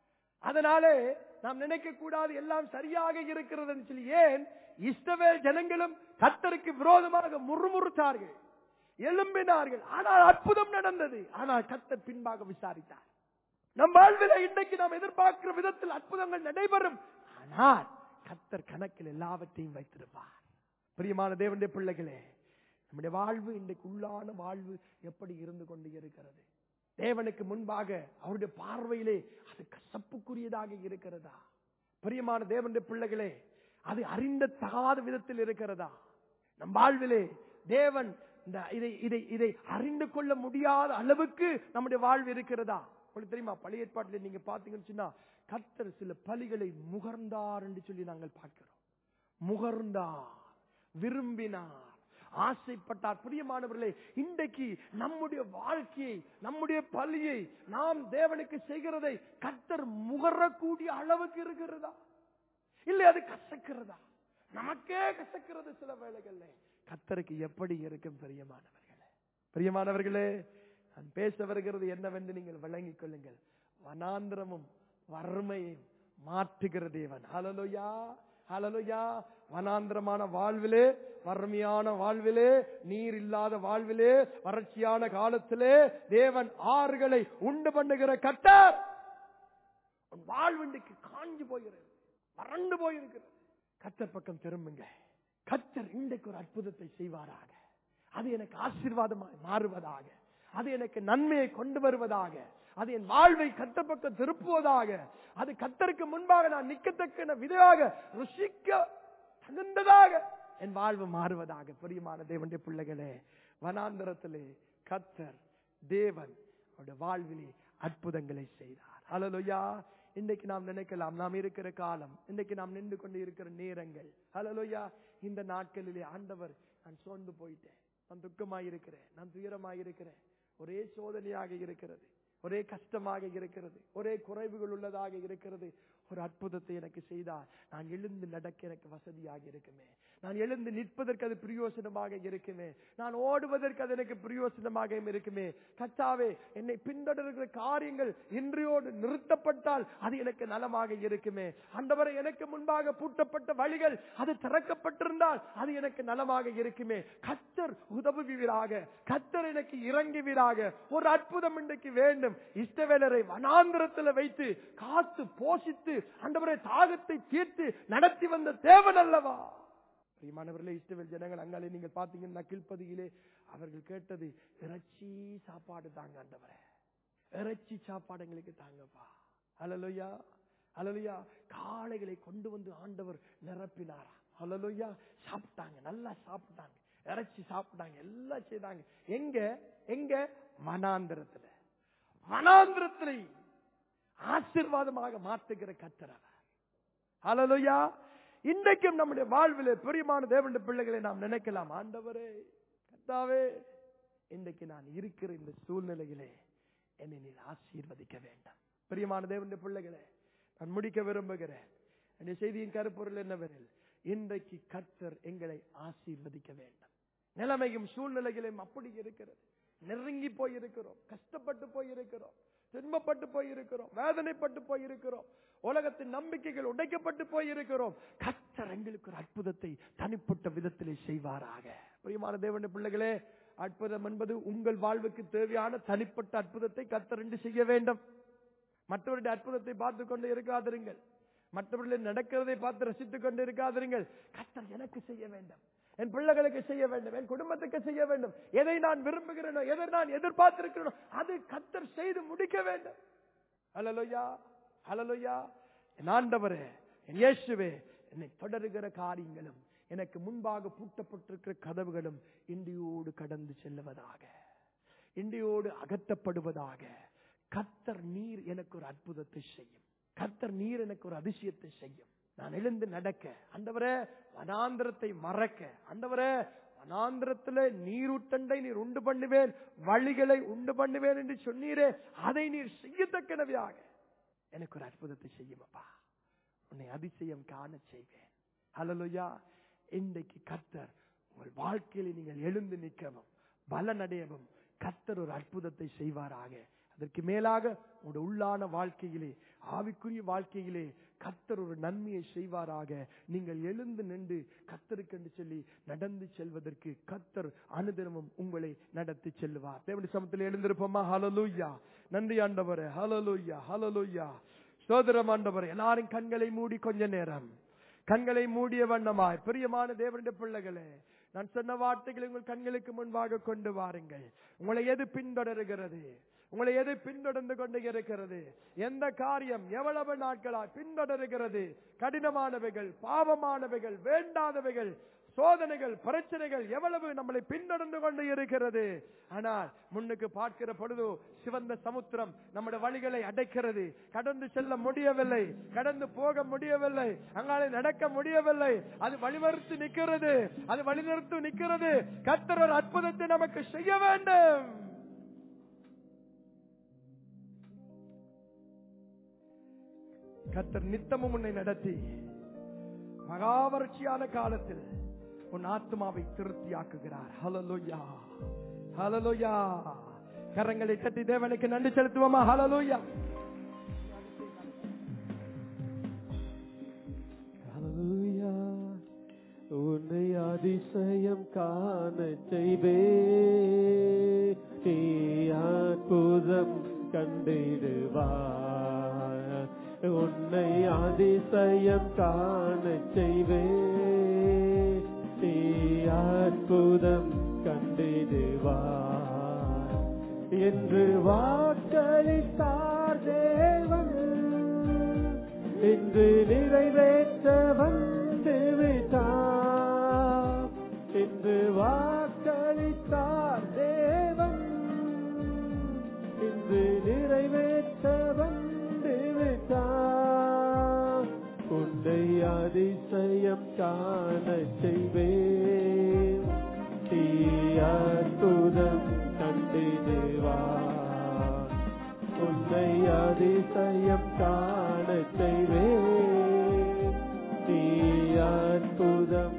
அதனாலே நாம் நினைக்க கூடாது எல்லாம் சரியாக இருக்கிறது சொல்லி ஏன் இஸ்ரவேல் ஜனங்களும் கத்தருக்கு விரோதமாக முறுமுறுத்தார்கள் எழும்பினார்கள் ஆனால் அற்புதம் நடந்தது ஆனால் கத்தர் பின்பாக விசாரித்தார் நம் வாழ்வில இன்றைக்கு நாம் எதிர்பார்க்கிற விதத்தில் அற்புதங்கள் நடைபெறும் ஆனால் கத்தர் கணக்கில் எல்லாவற்றையும் வைத்திருப்பார் பிரியமான தேவனுடைய பிள்ளைகளே நம்முடைய வாழ்வு இன்றைக்கு உள்ளான வாழ்வு எப்படி இருந்து கொண்டு இருக்கிறது தேவனுக்கு முன்பாக அவருடைய பார்வையிலே அது கசப்புக்குரியதாக இருக்கிறதா பிரியமான தேவனுடைய பிள்ளைகளே அது அறிந்த தகாத விதத்தில் இருக்கிறதா நம் வாழ்விலே தேவன் இந்த இதை இதை இதை அறிந்து கொள்ள முடியாத அளவுக்கு நம்முடைய வாழ்வு இருக்கிறதா உங்களுக்கு தெரியுமா பழைய ஏற்பாட்டில் நீங்க பாத்தீங்கன்னு சொன்னா கர்த்தர் சில பலிகளை முகர்ந்தார் என்று சொல்லி நாங்கள் பார்க்கிறோம் முகர்ந்தார் விரும்பினார் ஆசைப்பட்டார் பிரியமானவர்களே இன்றைக்கு நம்முடைய வாழ்க்கையை நம்முடைய பலியை நாம் தேவனுக்கு செய்கிறதை கர்த்தர் முகரக்கூடிய அளவுக்கு இருக்கிறதா இல்லை அது கசக்கிறதா நமக்கே கசக்கிறது சில வேளைகள்ல கத்தருக்கு எப்படி இருக்கும் பிரியமானவர்களே பிரியமானவர்களே நான் பேச வருகிறது என்னவென்று நீங்கள் விளங்கிக் கொள்ளுங்கள் வனாந்திரமும் வறுமையும் மாற்றுகிற தேவன் ஹலலுயா ஹலலுயா வனாந்திரமான வாழ்விலே வறுமையான வாழ்விலே நீர் இல்லாத வாழ்விலே வறட்சியான காலத்திலே தேவன் ஆறுகளை உண்டு பண்ணுகிற கட்டர் உன் வாழ்வு இன்றைக்கு காஞ்சு போகிறது வறண்டு போயிருக்கிறது கத்தர் பக்கம் திரும்புங்க கத்தர் இன்றைக்கு ஒரு அற்புதத்தை செய்வாராக அது எனக்கு ஆசீர்வாதமாய் மாறுவதாக அது எனக்கு நன்மையை கொண்டு வருவதாக அது என் வாழ்வை கத்த பக்கம் திருப்புவதாக அது கத்தருக்கு முன்பாக நான் நிக்கத்தக்க விதையாக ருசிக்க தகுந்ததாக என் வாழ்வு மாறுவதாக பிரியமான தேவனுடைய பிள்ளைகளே வனாந்தரத்திலே கத்தர் தேவன் அவருடைய வாழ்விலே அற்புதங்களை செய்தார் ஹalleluya இன்னைக்கு நாம் நினைக்கலாம் நாம் இருக்கிற காலம் இன்னைக்கு நாம் நின்று கொண்டு இருக்கிற நேரங்கள் ஹalleluya இந்த நாட்களிலே ஆண்டவர் நான் சோர்ந்து போயிட்டேன் நான் துக்கமாய் இருக்கிறேன் நான் துயரமாய் இருக்கிறேன் ஒரே சோதனையாக இருக்கிறது ஒரே கஷ்டமாக இருக்கிறது ஒரே குறைவுகள் உள்ளதாக இருக்கிறது ஒரு அற்புதத்தை எனக்கு செய்தார் நான் எழுந்து நடக்க எனக்கு வசதியாக இருக்குமே நான் எழுந்து நிற்பதற்கு அது பிரயோசனமாக இருக்குமே நான் ஓடுவதற்கு அது எனக்கு பிரயோசனமாக இருக்குமே கத்தாவே என்னை பின்தொடர்கிற காரியங்கள் இன்றையோடு நிறுத்தப்பட்டால் அது எனக்கு நலமாக இருக்குமே அந்தவரை எனக்கு முன்பாக பூட்டப்பட்ட வழிகள் அது திறக்கப்பட்டிருந்தால் அது எனக்கு நலமாக இருக்குமே கத்தர் உதவுவீராக கத்தர் எனக்கு இறங்குவீராக ஒரு அற்புதம் இன்றைக்கு வேண்டும் இஷ்டவேலரை வனாந்திரத்தில் வைத்து காத்து போஷித்து அந்தவரை தாகத்தை தீர்த்து நடத்தி வந்த தேவன் அல்லவா பிரியமானவர்களே இஷ்டவேல் ஜனங்கள் அங்காலே நீங்கள் பாத்தீங்கன்னா கீழ்ப்பதியிலே அவர்கள் கேட்டது இறைச்சி சாப்பாடு தாங்க ஆண்டவரே இறைச்சி சாப்பாடு எங்களுக்கு தாங்கப்பா அலலுயா அலலுயா காளைகளை கொண்டு வந்து ஆண்டவர் நிரப்பினாரா அலலுயா சாப்பிட்டாங்க நல்லா சாப்பிட்டாங்க இறைச்சி சாப்பிட்டாங்க எல்லாம் செய்தாங்க எங்க எங்க வனாந்திரத்துல வனாந்திரத்திலே ஆசீர்வாதமாக மாற்றுகிற கத்தரவர் அலலுயா இன்றைக்கும் நம்முடைய வாழ்விலே பெரியமான தேவனுடைய பிள்ளைகளை நாம் நினைக்கலாம் ஆண்டவரே கத்தாவே இன்றைக்கு நான் இருக்கிற இந்த சூழ்நிலையிலே என்னை நீர் ஆசீர்வதிக்க வேண்டும் பிரியமான தேவனுடைய பிள்ளைகளே நான் முடிக்க விரும்புகிறேன் என்னுடைய செய்தியின் கருப்பொருள் என்னவெனில் இன்றைக்கு கர்த்தர் எங்களை ஆசீர்வதிக்க வேண்டும் நிலைமையும் சூழ்நிலைகளையும் அப்படி இருக்கிறது நெருங்கி போய் இருக்கிறோம் கஷ்டப்பட்டு போய் இருக்கிறோம் துன்பப்பட்டு போய் இருக்கிறோம் வேதனைப்பட்டு போய் இருக்கிறோம் உலகத்தின் நம்பிக்கைகள் உடைக்கப்பட்டு போய் இருக்கிறோம் கர்த்தர் எங்களுக்கு ஒரு அற்புதத்தை தனிப்பட்ட விதத்திலே செய்வாராக பிரியமான தேவனுடைய பிள்ளைகளே அற்புதம் என்பது உங்கள் வாழ்வுக்கு தேவையான தனிப்பட்ட அற்புதத்தை கர்த்தர் என்று செய்ய வேண்டும் மற்றவருடைய அற்புதத்தை பார்த்து கொண்டு இருக்காதிருங்கள் மற்றவர்கள் நடக்கிறதை பார்த்து ரசித்துக் கொண்டு இருக்காதிருங்கள் கர்த்தர் எனக்கு செய்ய வேண்டும் என் பிள்ளைகளுக்கு செய்ய வேண்டும் என் குடும்பத்துக்கு செய்ய வேண்டும் எதை நான் விரும்புகிறேனோ எதை நான் எதிர்பார்த்திருக்கிறேனோ அது கர்த்தர் செய்து முடிக்க வேண்டும் ஹalleluya ஹalleluya என் ஆண்டவரே என் இயேசுவே என்னை தொடருகிற காரியங்களும் எனக்கு முன்பாக பூட்டப்பட்டிருக்கிற கதவுகளும் இண்டியோடு கடந்து செல்லுவதாக இண்டியோடு அகற்றப்படுவதாக கர்த்தர் நீர் எனக்கு ஒரு அற்புதத்தை செய்யும் கர்த்தர் நீர் எனக்கு ஒரு அதிசயத்தை செய்யும் நான் எழுந்து நடக்க அண்டவரே வனாந்திரத்தை மறக்க அண்டவரே வனாந்திரத்திலே நீரூட்டண்டை நீர் உண்டு பண்ணுவேன் வழிகளை உண்டு பண்ணுவேன் என்று சொன்னீரே அதை நீர் செய்யத்தக்கனவையாக எனக்கு ஒரு அற்புதத்தை செய்யும் அப்பா உன்னை அதிசயம் காண செய்வேன் ஹalleluya இன்றைக்கு கர்த்தர் உங்கள் வாழ்க்கையில நீங்கள் எழுந்து நிற்கவும் பலனடையவும் கர்த்தர் ஒரு அற்புதத்தை செய்வாராக அதற்கு மேலாக உங்களுடைய உள்ளான வாழ்க்கையிலே ஆவிக்குரிய வாழ்க்கையிலே கர்த்தர் ஒரு நன்மையை செய்வாராக நீங்கள் எழுந்து நின்று கர்த்தருக்கென்று சொல்லி நடந்து செல்வதற்கு கர்த்தர் அனுதினமும் உங்களை நடத்தி செல்லுவார் தேவனுடைய சமத்தில் எழுந்திருப்போமா ஹalleluya நன்றி ஆண்டவரே ஹalleluya ஹalleluya சோதரம் ஆண்டவரே எல்லாரும் கண்களை மூடி கொஞ்ச நேரம் கண்களை மூடிய வண்ணமாய் பிரியமான தேவனுடைய பிள்ளைகளே நான் சொன்ன வார்த்தைகளை உங்கள் கண்களுக்கு முன்பாக கொண்டு வாருங்கள் உங்களை எது பின்தொடருகிறது உங்களை எது பின்தொடர்ந்து கொண்டு இருக்கிறது எந்த காரியம் எவ்வளவு நாட்களாய் பின்தொடருகிறது கடினமானவைகள் பாவமானவைகள் வேண்டாதவைகள் சோதனைகள் பிரச்சனைகள் எவ்வளவு நம்மளை பின்தொடர்ந்து கொண்டு இருக்கிறது ஆனால் முன்னுக்கு பார்க்கிற பொழுது சிவந்த சமுத்திரம் நம்முடைய வழிகளை அடைக்கிறது கடந்து செல்ல முடியவில்லை கடந்து போக முடியவில்லை அங்காலே நடக்க முடியவில்லை அது வழிமறுத்து நிற்கிறது அது வழிநிறுத்து நிற்கிறது கர்த்தர் ஒரு அற்புதத்தை நமக்கு செய்ய வேண்டும் கர்த்தர் நித்தமும் உன்னை நடத்தி மகாவறட்சியான காலத்தில் உன் ஆத்மாவை திருப்தியாக்குகிறார் ஹலலோயா ஹலலோயா கரங்களை தட்டி தேவனுக்கு நன்றி செலுத்துவோமா ஹலலோயா
ஹalleluya உன்னை அதிசயம் காண செய்வே நீ அற்புதம் கண்டிடுவார் உன்னை அதிசயம் காண செய்வே நீ அற்புதம் கண்டிடுவார் என்று வாக்களித்தார் தேவன் இன்று நிறைவேற்ற வந்து விட்டார் இன்று வாக்களித்தார் தேவன் இன்று நிறைவேற்ற வந்து விட்டார் உன்னை அதிசயம் காண செய்வேன் தீ அற்புதம் கண்டிடுவார் உன்னை அதிசயம் காண செய்வேன் நீ அற்புதம்